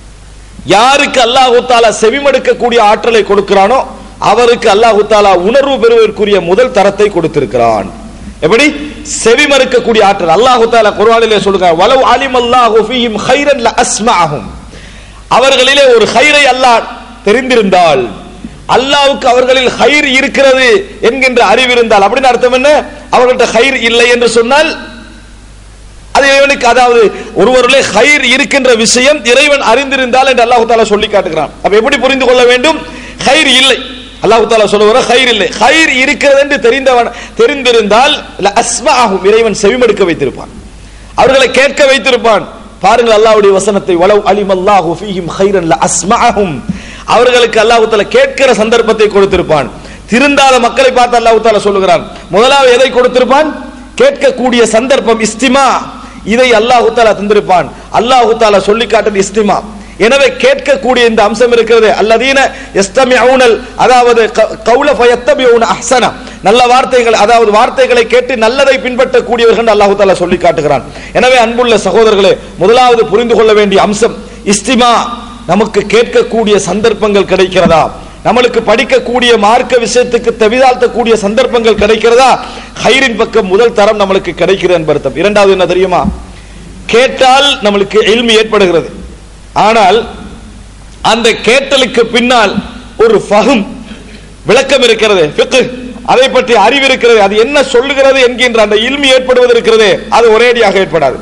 யாருக்கு அல்லாஹு தாலா செவிமடுக்கக்கூடிய ஆற்றலை கொடுக்கிறானோ அவருக்கு அல்லாஹு தாலா உணர்வு பெறுவதற்குரிய முதல் தரத்தை கொடுத்திருக்கிறான் எப்படி செவிமறுக்கக்கூடிய ஆற்றல் அல்லாஹு தாலா குர்ஆனிலே சொல்லுங்க வலவ் அலிம் அல்லாஹு ஃபீஹிம் ஹைரன் லஅஸ்மஅஹும் அவர்களிலே ஒரு ஹைரை அல்லாஹ் தெரிந்திருந்தால் அல்லாஹ்வுக்கு அவர்களில் ஹைர் இருக்கிறது என்கின்ற அறிவு இருந்தால் அப்படின்னு அர்த்தம் என்ன அவர்கள்ட்ட ஹைர் இல்லை என்று சொன்னால் அது இறைவனுக்கு அதாவது ஒருவரிலே ஹைர் இருக்கின்ற விஷயம் இறைவன் அறிந்திருந்தால் என்று அல்லாஹு தாலா சொல்லி காட்டுகிறான் அப்ப எப்படி புரிந்து கொள்ள வேண்டும் ஹைர் இல்லை அல்லாஹு தாலா சொல்லுவார ஹைர் இல்லை ஹைர் இருக்கிறது என்று தெரிந்தவன் தெரிந்திருந்தால் அஸ்மாகும் இறைவன் செவிமடுக்க வைத்திருப்பான் அவர்களை கேட்க வைத்திருப்பான் பாருங்கள் அல்லாஹ்வுடைய வசனத்தை வலவ் அலிம் அல்லாஹு ஃபீஹிம் ஹைரன் அஸ்மாஹும் அவர்களுக்கு அல்லாஹு தாலா கேட்கிற சந்தர்ப்பத்தை கொடுத்திருப்பான் திருந்தாத மக்களை பார்த்து அல்லாஹு தாலா சொல்லுகிறான் முதலாவது எதை கொடுத்திருப்பான் கேட்கக்கூடிய சந்தர்ப்பம் இஸ்திமா இதை அல்லாஹு தாலா தந்திருப்பான் அல்லாஹு தாலா சொல்லி காட்டுறது இஸ்திமா எனவே கேட்கக்கூடிய இந்த அம்சம் இருக்கிறது அல்லதீன எஸ்தமிஊனல் அதாவது க- கௌல ஃபயத்தபியூன அஹ்சன நல்ல வார்த்தைகள் அதாவது வார்த்தைகளை கேட்டு நல்லதை பின்பற்றக்கூடியவர்கள் அல்லாஹு தாலா சொல்லி காட்டுகிறான் எனவே அன்புள்ள சகோதரர்களே முதலாவது புரிந்து கொள்ள வேண்டிய அம்சம் இஸ்திமா நமக்கு கேட்கக்கூடிய சந்தர்ப்பங்கள் கிடைக்கிறதா நம்மளுக்கு படிக்கக்கூடிய மார்க்க விஷயத்துக்கு தெவிதாழ்த்தக்கூடிய சந்தர்ப்பங்கள் கிடைக்கிறதா ஹைரின் பக்கம் முதல் தரம் நம்மளுக்கு கிடைக்கிறது என்பது அர்த்தம் இரண்டாவது என்ன தெரியுமா கேட்டால் நம்மளுக்கு எல்மி ஏற்படுகிறது ஆனால் அந்த கேட்டலுக்கு பின்னால் ஒரு ஃபஹம் விளக்கம் இருக்கிறது ஃபிக்ஹ் அதை பற்றி அறிவு இருக்கிறது அது என்ன சொல்லுகிறது என்கின்ற அந்த இல்மி ஏற்படுவது இருக்கிறது அது ஒரேடியாக ஏற்படாது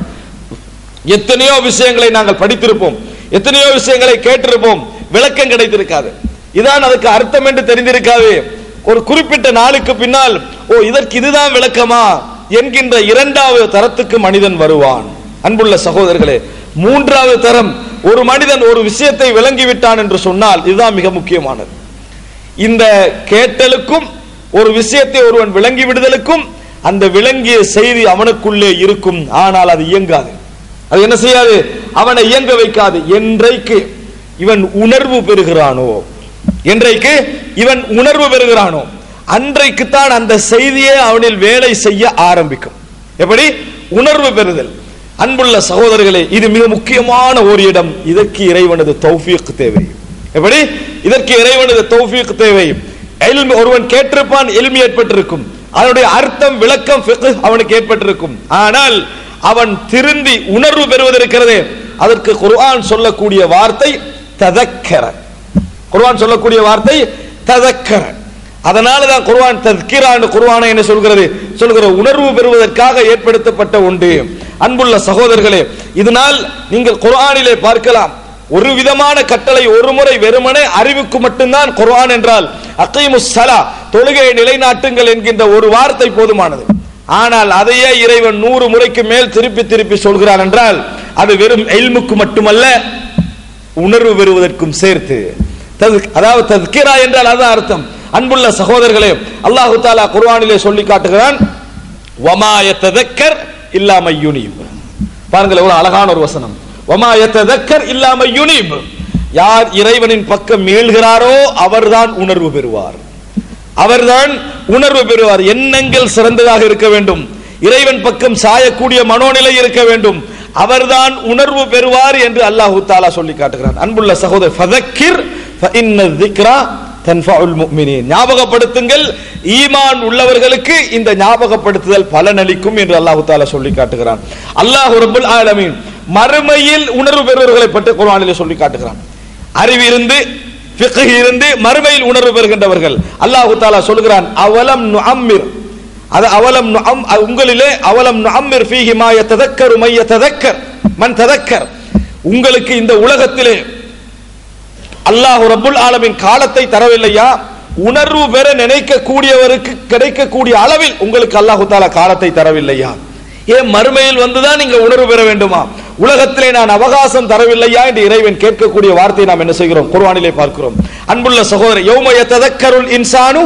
எத்தனையோ விஷயங்களை நாங்கள் படித்திருப்போம் எத்தனையோ விஷயங்களை கேட்டிருப்போம் விளக்கம் கிடைத்திருக்காது இதான் அதுக்கு அர்த்தம் என்று தெரிந்திருக்காது ஒரு குறிப்பிட்ட நாளுக்கு பின்னால் ஓ இதற்கு இதுதான் விளக்கமா என்கின்ற இரண்டாவது தரத்துக்கு மனிதன் வருவான் அன்புள்ள சகோதரர்களே மூன்றாவது தரம் ஒரு மனிதன் ஒரு விஷயத்தை விளங்கிவிட்டான் என்று சொன்னால் இதுதான் மிக முக்கியமானது இந்த கேட்டலுக்கும் ஒரு விஷயத்தை ஒருவன் விளங்கி விடுதலுக்கும் அந்த விளங்கிய செய்தி அவனுக்குள்ளே இருக்கும் ஆனால் அது இயங்காது அது என்ன செய்யாது அவனை இயங்க வைக்காது என்றைக்கு இவன் உணர்வு பெறுகிறானோ என்றைக்கு இவன் உணர்வு பெறுகிறானோ அன்றைக்குத்தான் அந்த செய்தியே அவனில் வேலை செய்ய ஆரம்பிக்கும் எப்படி உணர்வு பெறுதல் அன்புள்ள சகோதரர்களே இது மிக முக்கியமான ஒரு இடம் இதற்கு இறைவனது தௌஃபீக் தேவை எப்படி இதற்கு இறைவனது தௌஃபீக் தேவை இல்மு ஒருவன் கேட்டிருப்பான் எல்மி ஏற்பட்டிருக்கும் அதனுடைய அர்த்தம் விளக்கம் ஃபிக்ஹ் அவனுக்கு ஏற்பட்டிருக்கும் ஆனால் அவன் திருந்தி உணர்வு பெறுவதற்கிறதே அதற்கு குர்ஆன் சொல்லக்கூடிய வார்த்தை ததக்கர குர்ஆன் சொல்லக்கூடிய வார்த்தை ததக்கர அதனால தான் குர்ஆன் தத்கிரான்னு குர்ஆனை என்ன சொல்கிறது சொல்கிற உணர்வு பெறுவதற்காக ஏற்படுத்தப்பட்ட ஒன்று அன்புள்ள சகோதரர்களே இதனால் நீங்கள் குர்ஆனிலே பார்க்கலாம் ஒரு விதமான கட்டளை ஒரு முறை வெறுமனே அறிவுக்கு மட்டும்தான் குர்ஆன் என்றால் அகைமுஸ் சலா தொழுகையை நிலைநாட்டுங்கள் என்கின்ற ஒரு வார்த்தை போதுமானது ஆனால் அதையே இறைவன் நூறு முறைக்கு மேல் திருப்பி திருப்பி சொல்கிறான் என்றால் அது வெறும் எல்முக்கு மட்டுமல்ல உணர்வு பெறுவதற்கும் சேர்த்து தது- அதாவது தத்கிரா என்றால் அதுதான் அர்த்தம் அன்புள்ள சகோதரர்களே அல்லாஹு தாலா குர்ஆனிலே சொல்லி காட்டுகிறான் வமா யத்ததக்கர் இல்லாம யுனீப் பாருங்கள் எவ்வளவு அழகான ஒரு வசனம் வமா யத்ததக்கர் இல்லாம யுனீப் யார் இறைவனின் பக்கம் மீள்கிறாரோ அவர்தான் உணர்வு பெறுவார் அவர்தான் உணர்வு பெறுவார் எண்ணங்கள் சிறந்ததாக இருக்க வேண்டும் இறைவன் பக்கம் சாயக்கூடிய மனோநிலை இருக்க வேண்டும் அவர்தான் உணர்வு பெறுவார் என்று அல்லாஹு தாலா சொல்லி காட்டுகிறான் அன்புள்ள சகோதரர் ஃபதக்கிர் ஃபஇன்ன ذِكْرَى تنفع المؤمنين ஞாபகப்படுத்துங்கள் ஈமான் உள்ளவர்களுக்கு இந்த ஞாபகப்படுத்துதல் பலனளிக்கும் என்று அல்லாஹு தாலா சொல்லி காட்டுகிறான் அல்லாஹ் ரப்பல் ஆலமீன் மறுமையில் உணர்வு பெறுவர்களை பற்றி குர்ஆனிலே சொல்லி காட்டுகிறான் அறிவிருந்து ஃபிக்ஹ் இருந்து மறுமையில் உணர்வு பெறுகின்றவர்கள் அல்லாஹு தாலா சொல்கிறான் அவலம் நுஅம்மிர் அது அவலம் நுஅம் உங்களிலே அவலம் நுஅம்மிர் ஃபீஹி மா யததக்கரு மை யததக்கர் மன் ததக்கர் உங்களுக்கு இந்த உலகத்திலே அல்லாஹ் ரப்புல் ஆலமின் காலத்தை தரவில்லையா உணர்வு பெற நினைக்கக்கூடியவருக்கு கிடைக்கக்கூடிய அளவில் உங்களுக்கு அல்லாஹு தாலா காலத்தை தரவில்லையா ஏன் மறுமையில் வந்துதான் நீங்க உணர்வு பெற வேண்டுமா உலகத்திலே நான் அவகாசம் தரவில்லையா என்று இறைவன் கேட்கக்கூடிய வார்த்தையை நாம் என்ன செய்கிறோம் குர்ஆனிலே பார்க்கிறோம் அன்புள்ள சகோதரர் யௌம யததக்கருல் இன்சானு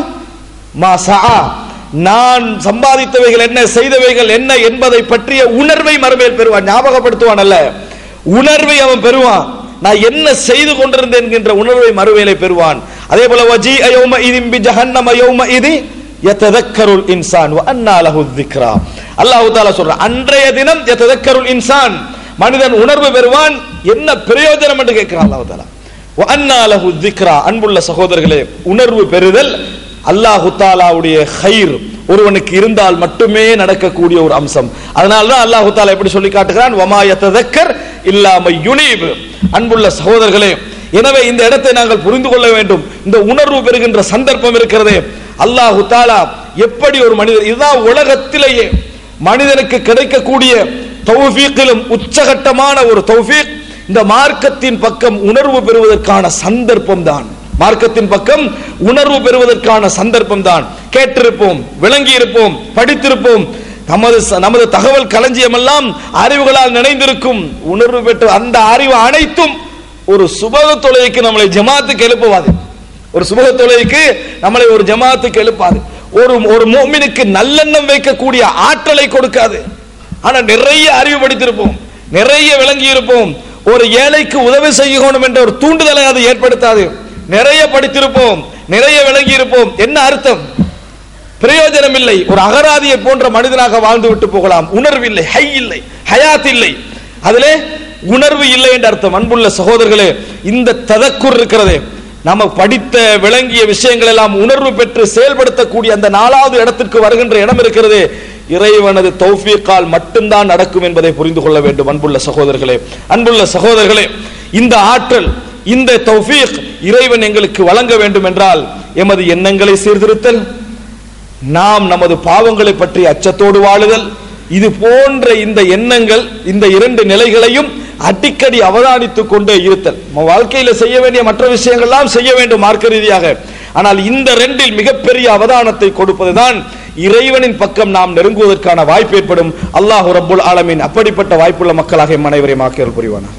மா சஆ நான் சம்பாதித்தவைகள் என்ன செய்தவைகள் என்ன என்பதை பற்றிய உணர்வை மறுமையில் பெறுவான் ஞாபகப்படுத்துவான் அல்ல உணர்வை அவன் பெறுவான் நான் என்ன செய்து கொண்டிருந்தேன் என்கின்ற உணர்வை மறுவேலை பெறுவான் அதே போல வஜி அயோம இதிம் பி ஜஹன்னம யௌம இதி யததக்கருல் இன்சான் வ அன்னா லஹு திக்ரா அல்லாஹ் தஆலா சொல்றான் அன்றைய தினம் யததக்கருல் இன்சான் மனிதன் உணர்வு பெறுவான் என்ன பிரயோஜனம் என்று கேட்கிறான் அல்லாஹ் தஆலா வ அன்னா லஹு திக்ரா அன்புள்ள சகோதரர்களே உணர்வு பெறுதல் அல்லாஹு தாலாவுடைய ஹைர் ஒருவனுக்கு இருந்தால் மட்டுமே நடக்கக்கூடிய ஒரு அம்சம் அதனால தான் அல்லாஹு தாலா எப்படி சொல்லி காட்டுகிறான் வமாய ததக்கர் இல்லாம யுனீப் அன்புள்ள சகோதரர்களே எனவே இந்த இடத்தை நாங்கள் புரிந்து கொள்ள வேண்டும் இந்த உணர்வு பெறுகின்ற சந்தர்ப்பம் இருக்கிறதே அல்லாஹு தாலா எப்படி ஒரு மனிதர் இதுதான் உலகத்திலேயே மனிதனுக்கு கிடைக்கக்கூடிய தௌஃபீக்கிலும் உச்சகட்டமான ஒரு தௌஃபீக் இந்த மார்க்கத்தின் பக்கம் உணர்வு பெறுவதற்கான சந்தர்ப்பம் தான் மார்க்கத்தின் பக்கம் உணர்வு பெறுவதற்கான சந்தர்ப்பம் தான் கேட்டிருப்போம் விளங்கி இருப்போம் படித்திருப்போம் நமது நமது தகவல் களஞ்சியம் எல்லாம் அறிவுகளால் நினைந்திருக்கும் உணர்வு பெற்று அந்த அறிவு அனைத்தும் ஒரு சுபக தொழுகைக்கு நம்மளை ஜமாத்துக்கு எழுப்புவாது ஒரு சுபக தொழுகைக்கு நம்மளை ஒரு ஜமாத்துக்கு எழுப்பாது ஒரு ஒரு மோமினுக்கு நல்லெண்ணம் வைக்கக்கூடிய ஆற்றலை கொடுக்காது ஆனா நிறைய அறிவு படித்திருப்போம் நிறைய விளங்கி இருப்போம் ஒரு ஏழைக்கு உதவி செய்யணும் என்ற ஒரு தூண்டுதலை அது ஏற்படுத்தாது நிறைய படித்திருப்போம் நிறைய விளங்கி இருப்போம் என்ன அர்த்தம் பிரயோஜனம் இல்லை ஒரு அகராதியை போன்ற மனிதனாக வாழ்ந்து விட்டு போகலாம் உணர்வு இல்லை ஹை இல்லை ஹயாத் இல்லை அதிலே உணர்வு இல்லை என்ற அர்த்தம் அன்புள்ள சகோதரர்களே இந்த ததக்குர் இருக்கிறதே நம்ம படித்த விளங்கிய விஷயங்கள் எல்லாம் உணர்வு பெற்று செயல்படுத்தக்கூடிய அந்த நாலாவது இடத்திற்கு வருகின்ற இடம் இருக்கிறது இறைவனது தௌஃபீக்கால் மட்டும்தான் நடக்கும் என்பதை புரிந்து கொள்ள வேண்டும் அன்புள்ள சகோதரர்களே அன்புள்ள சகோதரர்களே இந்த ஆற்றல் இந்த தௌஃபீக் இறைவன் எங்களுக்கு வழங்க வேண்டும் என்றால் எமது எண்ணங்களை சீர்திருத்தல் நாம் நமது பாவங்களை பற்றி அச்சத்தோடு வாழுதல் இது போன்ற இந்த எண்ணங்கள் இந்த இரண்டு நிலைகளையும் அடிக்கடி அவதானித்துக் கொண்டே இருத்தல் நம்ம வாழ்க்கையில செய்ய வேண்டிய மற்ற விஷயங்கள்லாம் செய்ய வேண்டும் மார்க்க ரீதியாக ஆனால் இந்த ரெண்டில் மிகப்பெரிய அவதானத்தை கொடுப்பதுதான் இறைவனின் பக்கம் நாம் நெருங்குவதற்கான வாய்ப்பு ஏற்படும் அல்லாஹு ரப்புல் ஆலமீன் அப்படிப்பட்ட வாய்ப்புள்ள மக்களாக எம் அனைவரையும் ஆக்கியல் புரிவானார்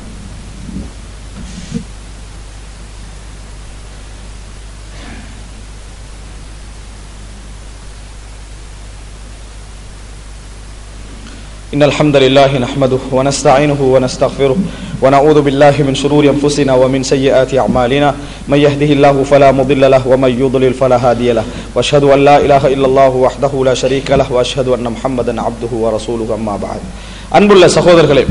إن الحمد لله نحمده ونستعينه ونستغفره ونعوذ بالله من شرور أنفسنا ومن سيئات أعمالنا من يهده الله فلا مضل له ومن يضلل فلا هادي له وأشهد أن لا إله إلا الله وحده لا شريك له وأشهد أن محمدا عبده ورسوله أما بعد அன்புள்ள சகோதரர்களே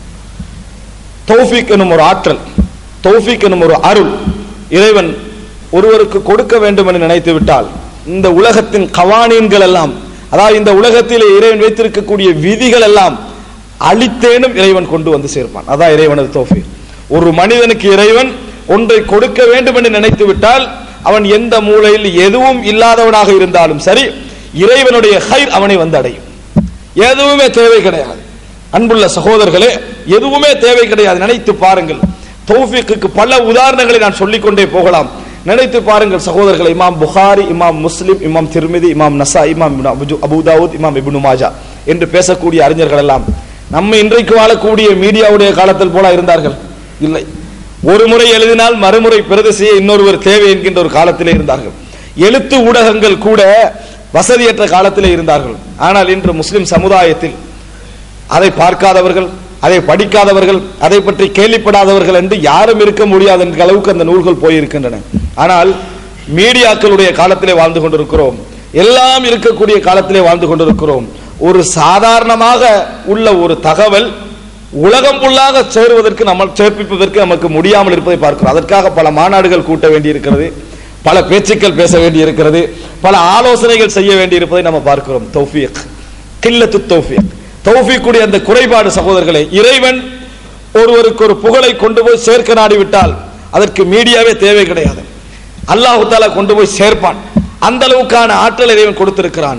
தௌஃபீக் எனும் ஒரு ஆற்றல் தௌஃபீக் எனும் ஒரு அருள் இறைவன் ஒருவருக்கு கொடுக்க வேண்டும் என்று நினைத்து விட்டால் இந்த உலகத்தின் கவானீன்கள் எல்லாம் அதாவது இந்த உலகத்திலே இறைவன் வைத்திருக்கக்கூடிய விதிகள் எல்லாம் அழித்தேனும் இறைவன் கொண்டு வந்து சேர்ப்பான் அதான் இறைவனது தோஃபி ஒரு மனிதனுக்கு இறைவன் ஒன்றை கொடுக்க வேண்டும் என்று நினைத்து விட்டால் அவன் எந்த மூலையில் எதுவும் இல்லாதவனாக இருந்தாலும் சரி இறைவனுடைய ஹைர் அவனை வந்து அடையும் எதுவுமே தேவை கிடையாது அன்புள்ள சகோதரர்களே எதுவுமே தேவை கிடையாது நினைத்து பாருங்கள் தௌஃபீக்கு பல உதாரணங்களை நான் சொல்லிக்கொண்டே போகலாம் நினைத்து பாருங்கள் சகோதரர்களை இமாம் புகாரி இமாம் முஸ்லிம் இமாம் திருமிதி இமாம் நசா இமாம் அபுதாவுத் இமாம் இப்னு மாஜா என்று பேசக்கூடிய அறிஞர்கள் எல்லாம் நம்ம இன்றைக்கு வாழக்கூடிய மீடியாவுடைய காலத்தில் போல இருந்தார்கள் இல்லை ஒரு முறை எழுதினால் மறுமுறை பிரதி செய்ய இன்னொருவர் தேவை என்கின்ற ஒரு காலத்திலே இருந்தார்கள் எழுத்து ஊடகங்கள் கூட வசதியற்ற காலத்திலே இருந்தார்கள் ஆனால் இன்று முஸ்லிம் சமுதாயத்தில் அதை பார்க்காதவர்கள் அதை படிக்காதவர்கள் அதை பற்றி கேள்விப்படாதவர்கள் என்று யாரும் இருக்க முடியாது என்ற அளவுக்கு அந்த நூல்கள் போயிருக்கின்றன ஆனால் மீடியாக்களுடைய காலத்திலே வாழ்ந்து கொண்டிருக்கிறோம் எல்லாம் இருக்கக்கூடிய காலத்திலே வாழ்ந்து கொண்டிருக்கிறோம் ஒரு சாதாரணமாக உள்ள ஒரு தகவல் உலகம் உள்ளாக சேருவதற்கு நம்ம சேர்ப்பிப்பதற்கு நமக்கு முடியாமல் இருப்பதை பார்க்கிறோம் அதற்காக பல மாநாடுகள் கூட்ட வேண்டியிருக்கிறது பல பேச்சுக்கள் பேச வேண்டியிருக்கிறது பல ஆலோசனைகள் செய்ய வேண்டியிருப்பதை நம்ம பார்க்கிறோம் தௌஃபியக் கில்லத்து தௌஃபியக் தௌஃபீக்குடைய அந்த குறைபாடு சகோதரர்களே இறைவன் ஒருவருக்கு ஒரு புகழை கொண்டு போய் சேர்க்க நாடிவிட்டால் அதற்கு மீடியாவே தேவை கிடையாது அல்லாஹு தாலா கொண்டு போய் சேர்ப்பான் அந்த அளவுக்கான ஆற்றல் இறைவன் கொடுத்திருக்கிறான்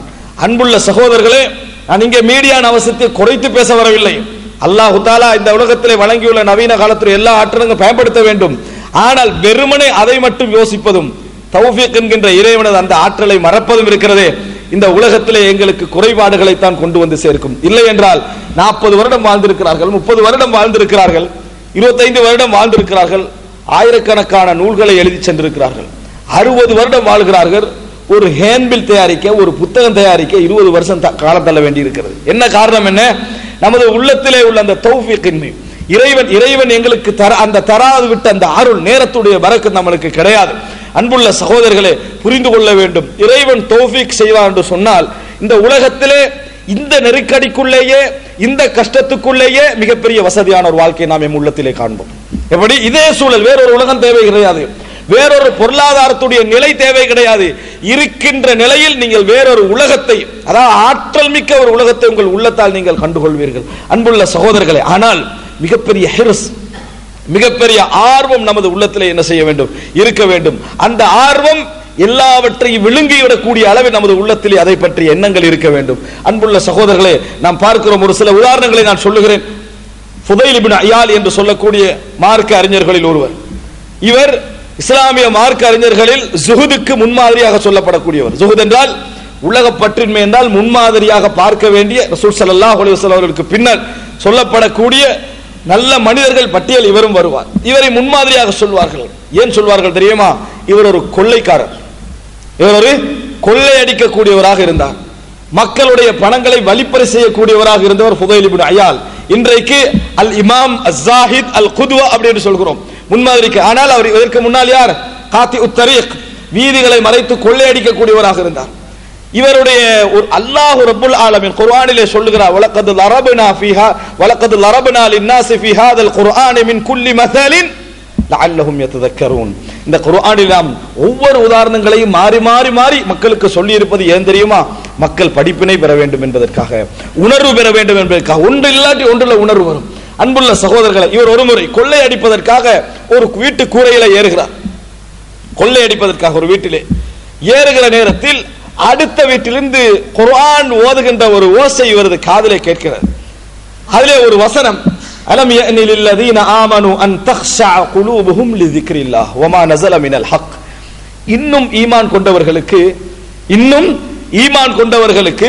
அன்புள்ள சகோதரர்களே நான் இங்கே மீடியான அவசியத்தை குறைத்து பேச வரவில்லை அல்லாஹு தாலா இந்த உலகத்திலே வழங்கியுள்ள நவீன காலத்தில் எல்லா ஆற்றலும் பயன்படுத்த வேண்டும் ஆனால் வெறுமனே அதை மட்டும் யோசிப்பதும் தௌஃபீக் என்கின்ற இறைவனது அந்த ஆற்றலை மறப்பதும் இருக்கிறதே இந்த உலகத்திலே எங்களுக்கு குறைபாடுகளை தான் கொண்டு வந்து சேர்க்கும் இல்லை என்றால் நாற்பது வருடம் வாழ்ந்திருக்கிறார்கள் முப்பது வருடம் வாழ்ந்திருக்கிறார்கள் இருபத்தைந்து வருடம் வாழ்ந்திருக்கிறார்கள் ஆயிரக்கணக்கான நூல்களை எழுதி சென்றிருக்கிறார்கள் அறுபது வருடம் வாழ்கிறார்கள் ஒரு ஹேண்ட்பில் தயாரிக்க ஒரு புத்தகம் தயாரிக்க இருபது வருஷம் த- காலம் தள்ள வேண்டி இருக்கிறது என்ன காரணம் என்ன நமது உள்ளத்திலே உள்ள அந்த தௌஃபீக்கின்மை இறைவன் இறைவன் எங்களுக்கு தர அந்த தராது விட்ட அந்த அருள் நேரத்துடைய வரக்கு நம்மளுக்கு கிடையாது அன்புள்ள சகோதரர்களே புரிந்து கொள்ள வேண்டும் இறைவன் தௌஃபீக் செய்வார் என்று சொன்னால் இந்த உலகத்திலே இந்த நெருக்கடிக்குள்ளேயே இந்த கஷ்டத்துக்குள்ளேயே மிகப்பெரிய வசதியான ஒரு வாழ்க்கையை நாம் எம் உள்ளத்திலே காண்போம் எப்படி இதே சூழல் வேறொரு உலகம் தேவை கிடையாது வேறொரு பொருளாதாரத்துடைய நிலை தேவை கிடையாது இருக்கின்ற நிலையில் நீங்கள் வேறொரு உலகத்தை அதாவது ஆற்றல் மிக்க ஒரு உலகத்தை உங்கள் உள்ளத்தால் நீங்கள் கண்டுகொள்வீர்கள் அன்புள்ள சகோதரர்களே ஆனால் மிகப்பெரிய ஹெருஸ் மிகப்பெரிய ஆர்வம் நமது உள்ளத்திலே என்ன செய்ய வேண்டும் இருக்க வேண்டும் அந்த ஆர்வம் எல்லாவற்றையும் விழுங்கிவிடக்கூடிய அளவில் நமது உள்ளத்திலே அதை பற்றிய எண்ணங்கள் இருக்க வேண்டும் அன்புள்ள சகோதரர்களே நாம் பார்க்கிறோம் ஒரு சில உதாரணங்களை நான் சொல்லுகிறேன் ஃபுதைல் இப்னு அயால் என்று சொல்லக்கூடிய மார்க்க அறிஞர்களில் ஒருவர் இவர் இஸ்லாமிய மார்க்க அறிஞர்களில் ஜுஹுதுக்கு முன்மாதிரியாக சொல்லப்படக்கூடியவர் ஜுஹுத் என்றால் உலக பற்றின்மை என்றால் முன்மாதிரியாக பார்க்க வேண்டிய ரசூல் ஸல்லல்லாஹு அலைஹி வஸல்லம் அவர்களுக்கு பின்னர் சொல்லப்படக்கூடிய நல்ல மனிதர்கள் பட்டியல் இவரும் வருவார் இவரை முன்மாதிரியாக சொல்வார்கள் ஏன் சொல்வார்கள் தெரியுமா இவர் ஒரு கொள்ளைக்காரர் இவர் ஒரு கொள்ளையடிக்கக்கூடியவராக இருந்தார் மக்களுடைய பணங்களை வழிப்பறி செய்யக்கூடியவராக இருந்தவர் ஃபுதைல் இப்னு அயால் இன்றைக்கு அல் இமாம் அஸ்ஸாஹித் அல் குதுவா அப்படின்னு சொல்கிறோம் முன்மாதிரிக்கு ஆனால் அவர் இதற்கு முன்னால் யார் காத்தி உத்தரீக் வீதிகளை மறைத்து கொள்ளையடிக்கக்கூடியவராக இருந்தார் இவருடைய ஒரு அல்லாஹ் ரப்புல் ஆலமின் குர்ஆனிலே சொல்லுகிறார் வலக்கது லரபனா ஃபீஹா வலக்கது லரபனா லின்னாசி ஃபீ ஹாதல் குர்ஆனி மின் குல்லி மஸலின் லஅல்லஹும் யததக்கரூன் இந்த குர்ஆனில் நாம் ஒவ்வொரு உதாரணங்களையும் மாறி மாறி மாறி மக்களுக்கு சொல்லி இருப்பது ஏன் தெரியுமா மக்கள் படிப்பினை பெற வேண்டும் என்பதற்காக உணர்வு பெற வேண்டும் என்பதற்காக ஒன்று இல்லாட்டி ஒன்றுல உணர்வு வரும் அன்புள்ள சகோதரர்களை இவர் ஒருமுறை கொள்ளை அடிப்பதற்காக ஒரு வீட்டு கூரையில ஏறுகிறார் கொள்ளை அடிப்பதற்காக ஒரு வீட்டிலே ஏறுகிற நேரத்தில் அடுத்த வீட்டிலிருந்து குர்ஆன் ஓதுகின்ற ஒரு ஓசை இவரது காதிலே கேட்கிறது அதிலே ஒரு வசனம் அலம் யஅனி லில்லதீன ஆமனு அன் தக்ஷா குலூபுஹும் லிذிக்ரில்லாஹ் வமா நஸல மினல் ஹக் இன்னும் ஈமான் கொண்டவர்களுக்கு இன்னும் ஈமான் கொண்டவர்களுக்கு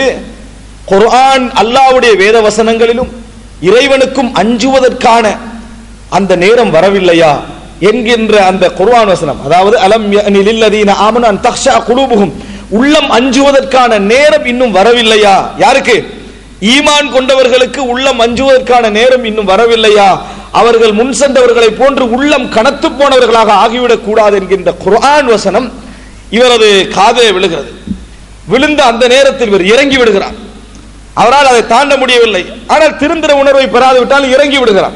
குர்ஆன் அல்லாஹ்வுடைய வேத வசனங்களிலும் இறைவனுக்கும் அஞ்சுவதற்கான அந்த நேரம் வரவில்லையா என்கின்ற அந்த குர்ஆன் வசனம் அதாவது அலம் யஅனி லில்லதீன ஆமனு அன் தக்ஷா குலூபுஹும் உள்ளம் அஞ்சுவதற்கான நேரம் இன்னும் வரவில்லையா யாருக்கு ஈமான் கொண்டவர்களுக்கு உள்ளம் அஞ்சுவதற்கான நேரம் இன்னும் வரவில்லையா அவர்கள் முன் சென்றவர்களை போன்று உள்ளம் கனத்து போனவர்களாக ஆகிவிடக் கூடாது என்கின்ற குர்ஆன் வசனம் இவரது காதே விழுகிறது விழுந்த அந்த நேரத்தில் இவர் இறங்கி விடுகிறார் அவரால் அதை தாண்ட முடியவில்லை ஆனால் திருந்திர உணர்வை பெறாது விட்டால் இறங்கி விடுகிறார்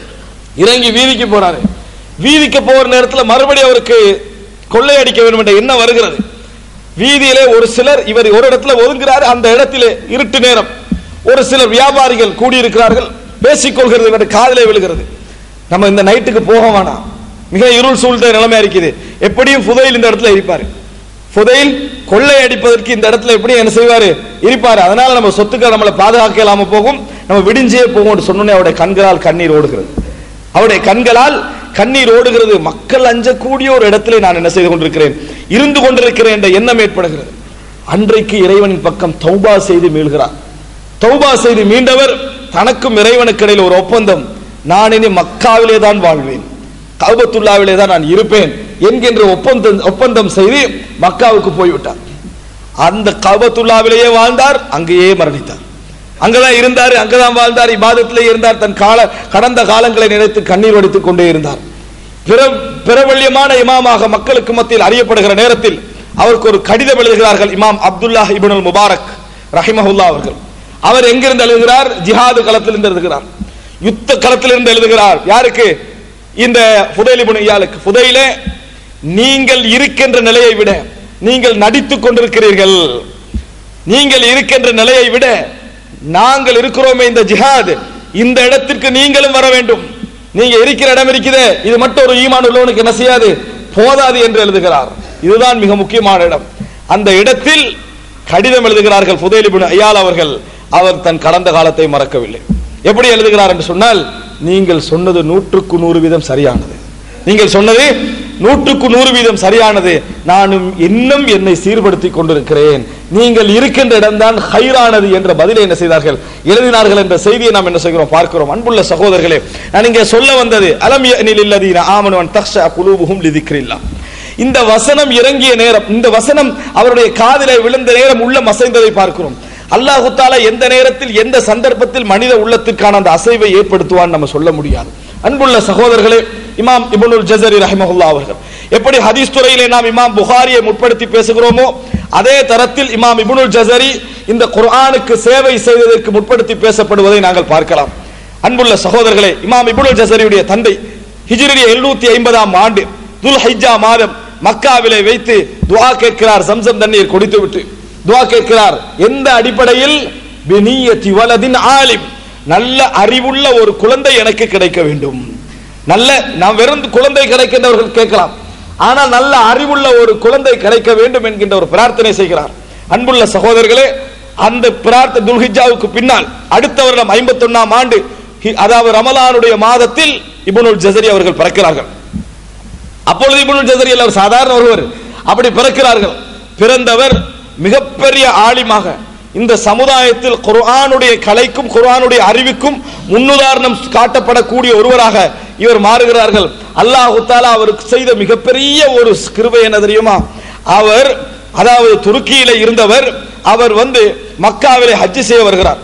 இறங்கி வீதிக்கு போறாரு வீதிக்கு போற நேரத்தில் மறுபடியும் அவருக்கு கொள்ளையடிக்க வேண்டும் என்ற எண்ணம் வருகிறது வீதியிலே ஒரு சிலர் இவர் ஒரு இடத்துல ஒதுங்குறாரு அந்த இடத்திலே இருட்டு நேரம் ஒரு சிலர் வியாபாரிகள் கூடியிருக்கிறார்கள் பேசிக்கொள்கிறது இவர் காதிலே விழுகிறது நம்ம இந்த நைட்டுக்கு போக வேணாம் மிக இருள் சூழ்ந்த நிலைமை இருக்குது எப்படியும் புதையில் இந்த இடத்துல இருப்பாரு புதையில் கொள்ளை அடிப்பதற்கு இந்த இடத்துல எப்படி என்ன செய்வாரு இருப்பாரு அதனால நம்ம சொத்துக்கள் நம்மளை பாதுகாக்க இல்லாம போகும் நம்ம விடிஞ்சே போகும் சொன்னோன்னே அவருடைய கண்களால் கண்ணீர் ஓடுகிறது அவருடைய கண்களால் கண்ணீர் ஓடுகிறது மக்கள் அஞ்சக்கூடிய ஒரு இடத்திலே நான் என்ன செய்து கொண்டிருக்கிறேன் இருந்து கொண்டிருக்கிறேன் என்ற எண்ணம் ஏற்படுகிறது அன்றைக்கு இறைவனின் பக்கம் தௌபா செய்து மீள்கிறார் தௌபா செய்து மீண்டவர் தனக்கும் இறைவனுக்கு இடையில் ஒரு ஒப்பந்தம் நான் இனி மக்காவிலே தான் வாழ்வேன் கௌபத்துல்லாவிலே தான் நான் இருப்பேன் என்கின்ற ஒப்பந்தம் ஒப்பந்தம் செய்து மக்காவுக்கு போய்விட்டார் அந்த கௌபத்துல்லாவிலேயே வாழ்ந்தார் அங்கேயே மரணித்தார் அங்கதான் இருந்தார் அங்கதான் வாழ்ந்தார் இபாதத்திலே இருந்தார் தன் கால கடந்த காலங்களை நினைத்து கண்ணீர் வடித்துக் கொண்டே இருந்தார் பிற பிரபல்யமான இமாமாக மக்களுக்கு மத்தியில் அறியப்படுகிற நேரத்தில் அவருக்கு ஒரு கடிதம் எழுதுகிறார்கள் இமாம் அப்துல்லாஹ் இப்னுல் முபாரக் ரஹிமஹுல்லா அவர்கள் அவர் எங்கிருந்து எழுதுகிறார் ஜிஹாது களத்திலிருந்து எழுதுகிறார் யுத்த களத்திலிருந்து எழுதுகிறார் யாருக்கு இந்த புதைலி இயாளுக்கு புதையிலே நீங்கள் இருக்கின்ற நிலையை விட நீங்கள் நடித்துக் கொண்டிருக்கிறீர்கள் நீங்கள் இருக்கின்ற நிலையை விட நாங்கள் இருக்கிறோமே இந்த ஜிஹாத் இந்த இடத்திற்கு நீங்களும் வர வேண்டும் நீங்க இருக்கிற இடம் இருக்குதே இது மட்டும் ஒரு ஈமான் உள்ளவனுக்கு என்ன செய்யாது போதாது என்று எழுதுகிறார் இதுதான் மிக முக்கியமான இடம் அந்த இடத்தில் கடிதம் எழுதுகிறார்கள் புதைலிபின் ஐயால் அவர்கள் அவர் தன் கடந்த காலத்தை மறக்கவில்லை எப்படி எழுதுகிறார் என்று சொன்னால் நீங்கள் சொன்னது நூற்றுக்கு நூறு வீதம் சரியானது நீங்கள் சொன்னது நூற்றுக்கு நூறு வீதம் சரியானது நானும் இன்னும் என்னை சீர்படுத்திக் கொண்டிருக்கிறேன் நீங்கள் இருக்கின்ற இடம்தான் ஹைரானது என்ற பதிலை என்ன செய்தார்கள் எழுதினார்கள் என்ற செய்தியை நாம் என்ன செய்கிறோம் பார்க்கிறோம் அன்புள்ள சகோதரர்களே நான் இங்கே சொல்ல வந்தது அலம் இல்லதீன ஆமனுவன் தக்ஷா குலூபுஹும் லிதிக்ரில்லா இந்த வசனம் இறங்கிய நேரம் இந்த வசனம் அவருடைய காதிலே விழுந்த நேரம் உள்ள மசைந்ததை பார்க்கிறோம் அல்லாஹு தாலா எந்த நேரத்தில் எந்த சந்தர்ப்பத்தில் மனித உள்ளத்திற்கான அந்த அசைவை ஏற்படுத்துவான் நம்ம சொல்ல முடியாது அன்புள்ள சகோதரர்களே இமாம் இப்னுல் ஜஸரி ரஹிமஹுல்லா அவர்கள் எப்படி ஹதீஸ் துறையிலே நாம் இமாம் புகாரியை முற்படுத்தி பேசுகிறோமோ அதே தரத்தில் இமாம் இப்னுல் ஜஸரி இந்த குர்ஆனுக்கு சேவை செய்ததற்கு முற்படுத்தி பேசப்படுவதை நாங்கள் பார்க்கலாம் அன்புள்ள சகோதரர்களே இமாம் இப்னுல் ஜஸரியுடைய தந்தை ஹிஜ்ரி எழுநூத்தி ஐம்பதாம் ஆண்டு துல் ஹைஜா மாதம் மக்காவிலே வைத்து துஆ கேட்கிறார் சம்சம் தண்ணீர் குடித்து விட்டு துஆ கேட்கிறார் எந்த அடிப்படையில் பினியத்தி வலதின் ஆலிம் நல்ல அறிவுள்ள ஒரு குழந்தை எனக்கு கிடைக்க வேண்டும் நல்ல நாம் வெறும் குழந்தை கிடைக்கின்றவர்கள் கேட்கலாம் ஆனால் நல்ல அறிவுள்ள ஒரு குழந்தை கிடைக்க வேண்டும் என்கின்ற ஒரு பிரார்த்தனை செய்கிறார் அன்புள்ள சகோதரர்களே அந்த பிரார்த்தனை துல்ஹிஜாவுக்கு பின்னால் அடுத்த வருடம் ஐம்பத்தொன்னாம் ஆண்டு ஹி- அதாவது ரமலானுடைய மாதத்தில் இப்னுல் ஜஸரி அவர்கள் பிறக்கிறார்கள் அப்பொழுது இப்னுல் ஜஸரி அல்ல அவர் சாதாரண ஒருவர் அப்படி பிறக்கிறார்கள் பிறந்தவர் மிகப்பெரிய ஆலிமாக இந்த சமுதாயத்தில் குர்ஆனுடைய கலைக்கும் குர்ஆனுடைய அறிவுக்கும் முன்னுதாரணம் காட்டப்படக்கூடிய ஒருவராக இவர் மாறுகிறார்கள் அல்லாஹு தாலா அவருக்கு செய்த மிகப்பெரிய ஒரு கிருபை என்ன தெரியுமா அவர் அதாவது துருக்கியில இருந்தவர் அவர் வந்து மக்காவிலே ஹஜ்ஜி செய்ய வருகிறார்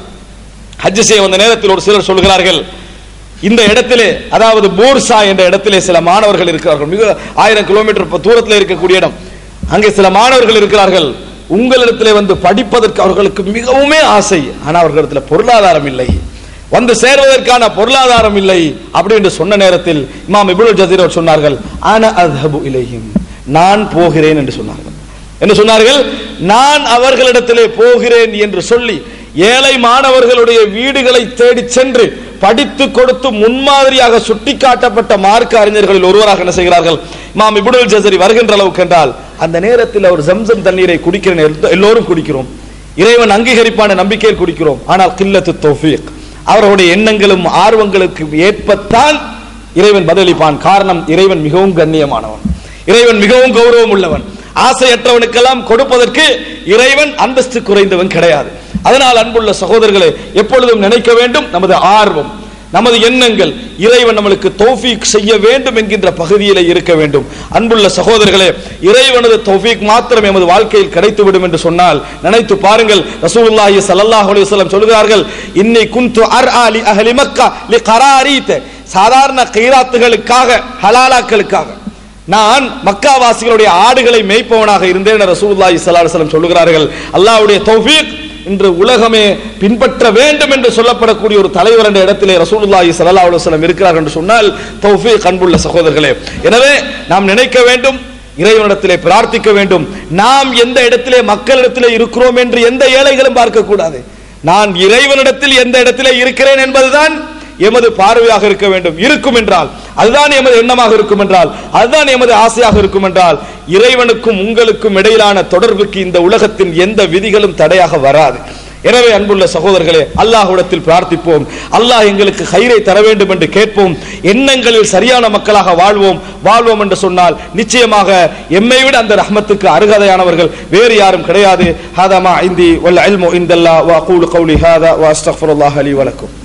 ஹஜ் செய்ய வந்த நேரத்தில் ஒரு சிலர் சொல்கிறார்கள் இந்த இடத்திலே அதாவது போர்சா என்ற இடத்திலே சில மாணவர்கள் இருக்கிறார்கள் மிக ஆயிரம் கிலோமீட்டர் ப- தூரத்தில் இருக்கக்கூடிய இடம் அங்கே சில மாணவர்கள் இருக்கிறார்கள் உங்களிடத்திலே வந்து படிப்பதற்கு அவர்களுக்கு மிகவுமே ஆசை ஆனால் அவர்களிடத்தில் பொருளாதாரம் இல்லை வந்து சேர்வதற்கான பொருளாதாரம் இல்லை அப்படி என்று சொன்ன நேரத்தில் இமாம் இப்னுல் ஜதீர் அவர் சொன்னார்கள் ஆன அத்ஹபு இலைஹிம் நான் போகிறேன் என்று சொன்னார்கள் என்ன சொன்னார்கள் நான் அவர்களிடத்திலே போகிறேன் என்று சொல்லி ஏழை மாணவர்களுடைய வீடுகளை தேடி சென்று படித்து கொடுத்து முன்மாதிரியாக சுட்டிக்காட்டப்பட்ட மார்க்க அறிஞர்களில் ஒருவராக என்ன செய்கிறார்கள் இமாம் இப்னுல் ஜஸரி வருகின்ற அளவுக்கு என்றால் அந்த நேரத்தில் அவர் ஜம்சம் தண்ணீரை குடிக்கிற நேரத்தில் எல்லோரும் குடிக்கிறோம் இறைவன் அங்கீகரிப்பான நம்பிக்கையில் குடிக்கிறோம் ஆனால் கில்லத்து தௌஃபீக் அவர்களுடைய எண்ணங்களும் ஆர்வங்களுக்கு ஏற்பத்தான் இறைவன் பதிலளிப்பான் காரணம் இறைவன் மிகவும் கண்ணியமானவன் இறைவன் மிகவும் கௌரவம் உள்ளவன் ஆசையற்றவனுக்கெல்லாம் கொடுப்பதற்கு இறைவன் அந்தஸ்து குறைந்தவன் கிடையாது அதனால் அன்புள்ள சகோதரர்களே எப்பொழுதும் நினைக்க வேண்டும் நமது ஆர்வம் நமது எண்ணங்கள் இறைவன் நம்மளுக்கு தௌஃபீக் செய்ய வேண்டும் என்கின்ற பகுதியிலே இருக்க வேண்டும் அன்புள்ள சகோதரர்களே இறைவனது தௌஃபீக் மாத்திரம் எமது வாழ்க்கையில் கிடைத்துவிடும் என்று சொன்னால் நினைத்து பாருங்கள் ரசூலுல்லாஹி ஸல்லல்லாஹு அலைஹி வஸல்லம் சொல்கிறார்கள் இன்னி குன்து அர்ஆ லி அஹ்லி மக்கா லி கராரீத் சாதாரண கைராத்துகளுக்காக ஹலாலாக்களுக்காக நான் மக்காவாசிகளுடைய ஆடுகளை மேய்ப்பவனாக இருந்தேன் என ரசூலுல்லாஹி ஸல்லல்லாஹு அலைஹி வஸல்லம் சொல்கிறார்கள் அல்லாஹ்வுடைய தௌஃபீக் இன்று உலகமே பின்பற்ற வேண்டும் என்று சொல்லப்படக்கூடிய ஒரு தலைவர் என்ற இடத்திலே ரசூலுல்லாஹி ஸல்லல்லாஹு அலைஹி வஸல்லம் இருக்கிறார் என்று சொன்னால் தௌஃபீக் அன்புள்ள சகோதரர்களே எனவே நாம் நினைக்க வேண்டும் இறைவனிடத்திலே பிரார்த்திக்க வேண்டும் நாம் எந்த இடத்திலே மக்களிடத்திலே இருக்கிறோம் என்று எந்த ஏழைகளும் பார்க்க கூடாது நான் இறைவனிடத்தில் எந்த இடத்திலே இருக்கிறேன் என்பதுதான் எமது பார்வையாக இருக்க வேண்டும் இருக்கும் என்றால் அதுதான் எமது எண்ணமாக இருக்கும் என்றால் அதுதான் எமது ஆசையாக இருக்கும் என்றால் இறைவனுக்கும் உங்களுக்கும் இடையிலான தொடர்புக்கு இந்த உலகத்தின் எந்த விதிகளும் தடையாக வராது எனவே அன்புள்ள சகோதரர்களே அல்லாஹ்விடத்தில் பிரார்த்திப்போம் அல்லாஹ் எங்களுக்கு கயிறை தர வேண்டும் என்று கேட்போம் எண்ணங்களில் சரியான மக்களாக வாழ்வோம் வாழ்வோம் என்று சொன்னால் நிச்சயமாக எம்மை விட அந்த ரஹ்மத்துக்கு அருகதையானவர்கள் வேறு யாரும் கிடையாது ஹாதா மா இந்தி வல் இல்மு இந்தல்லா வ அகூலு கௌலி ஹாதா வ அஸ்தக்ஃபிருல்லாஹ் லி வலக்கும்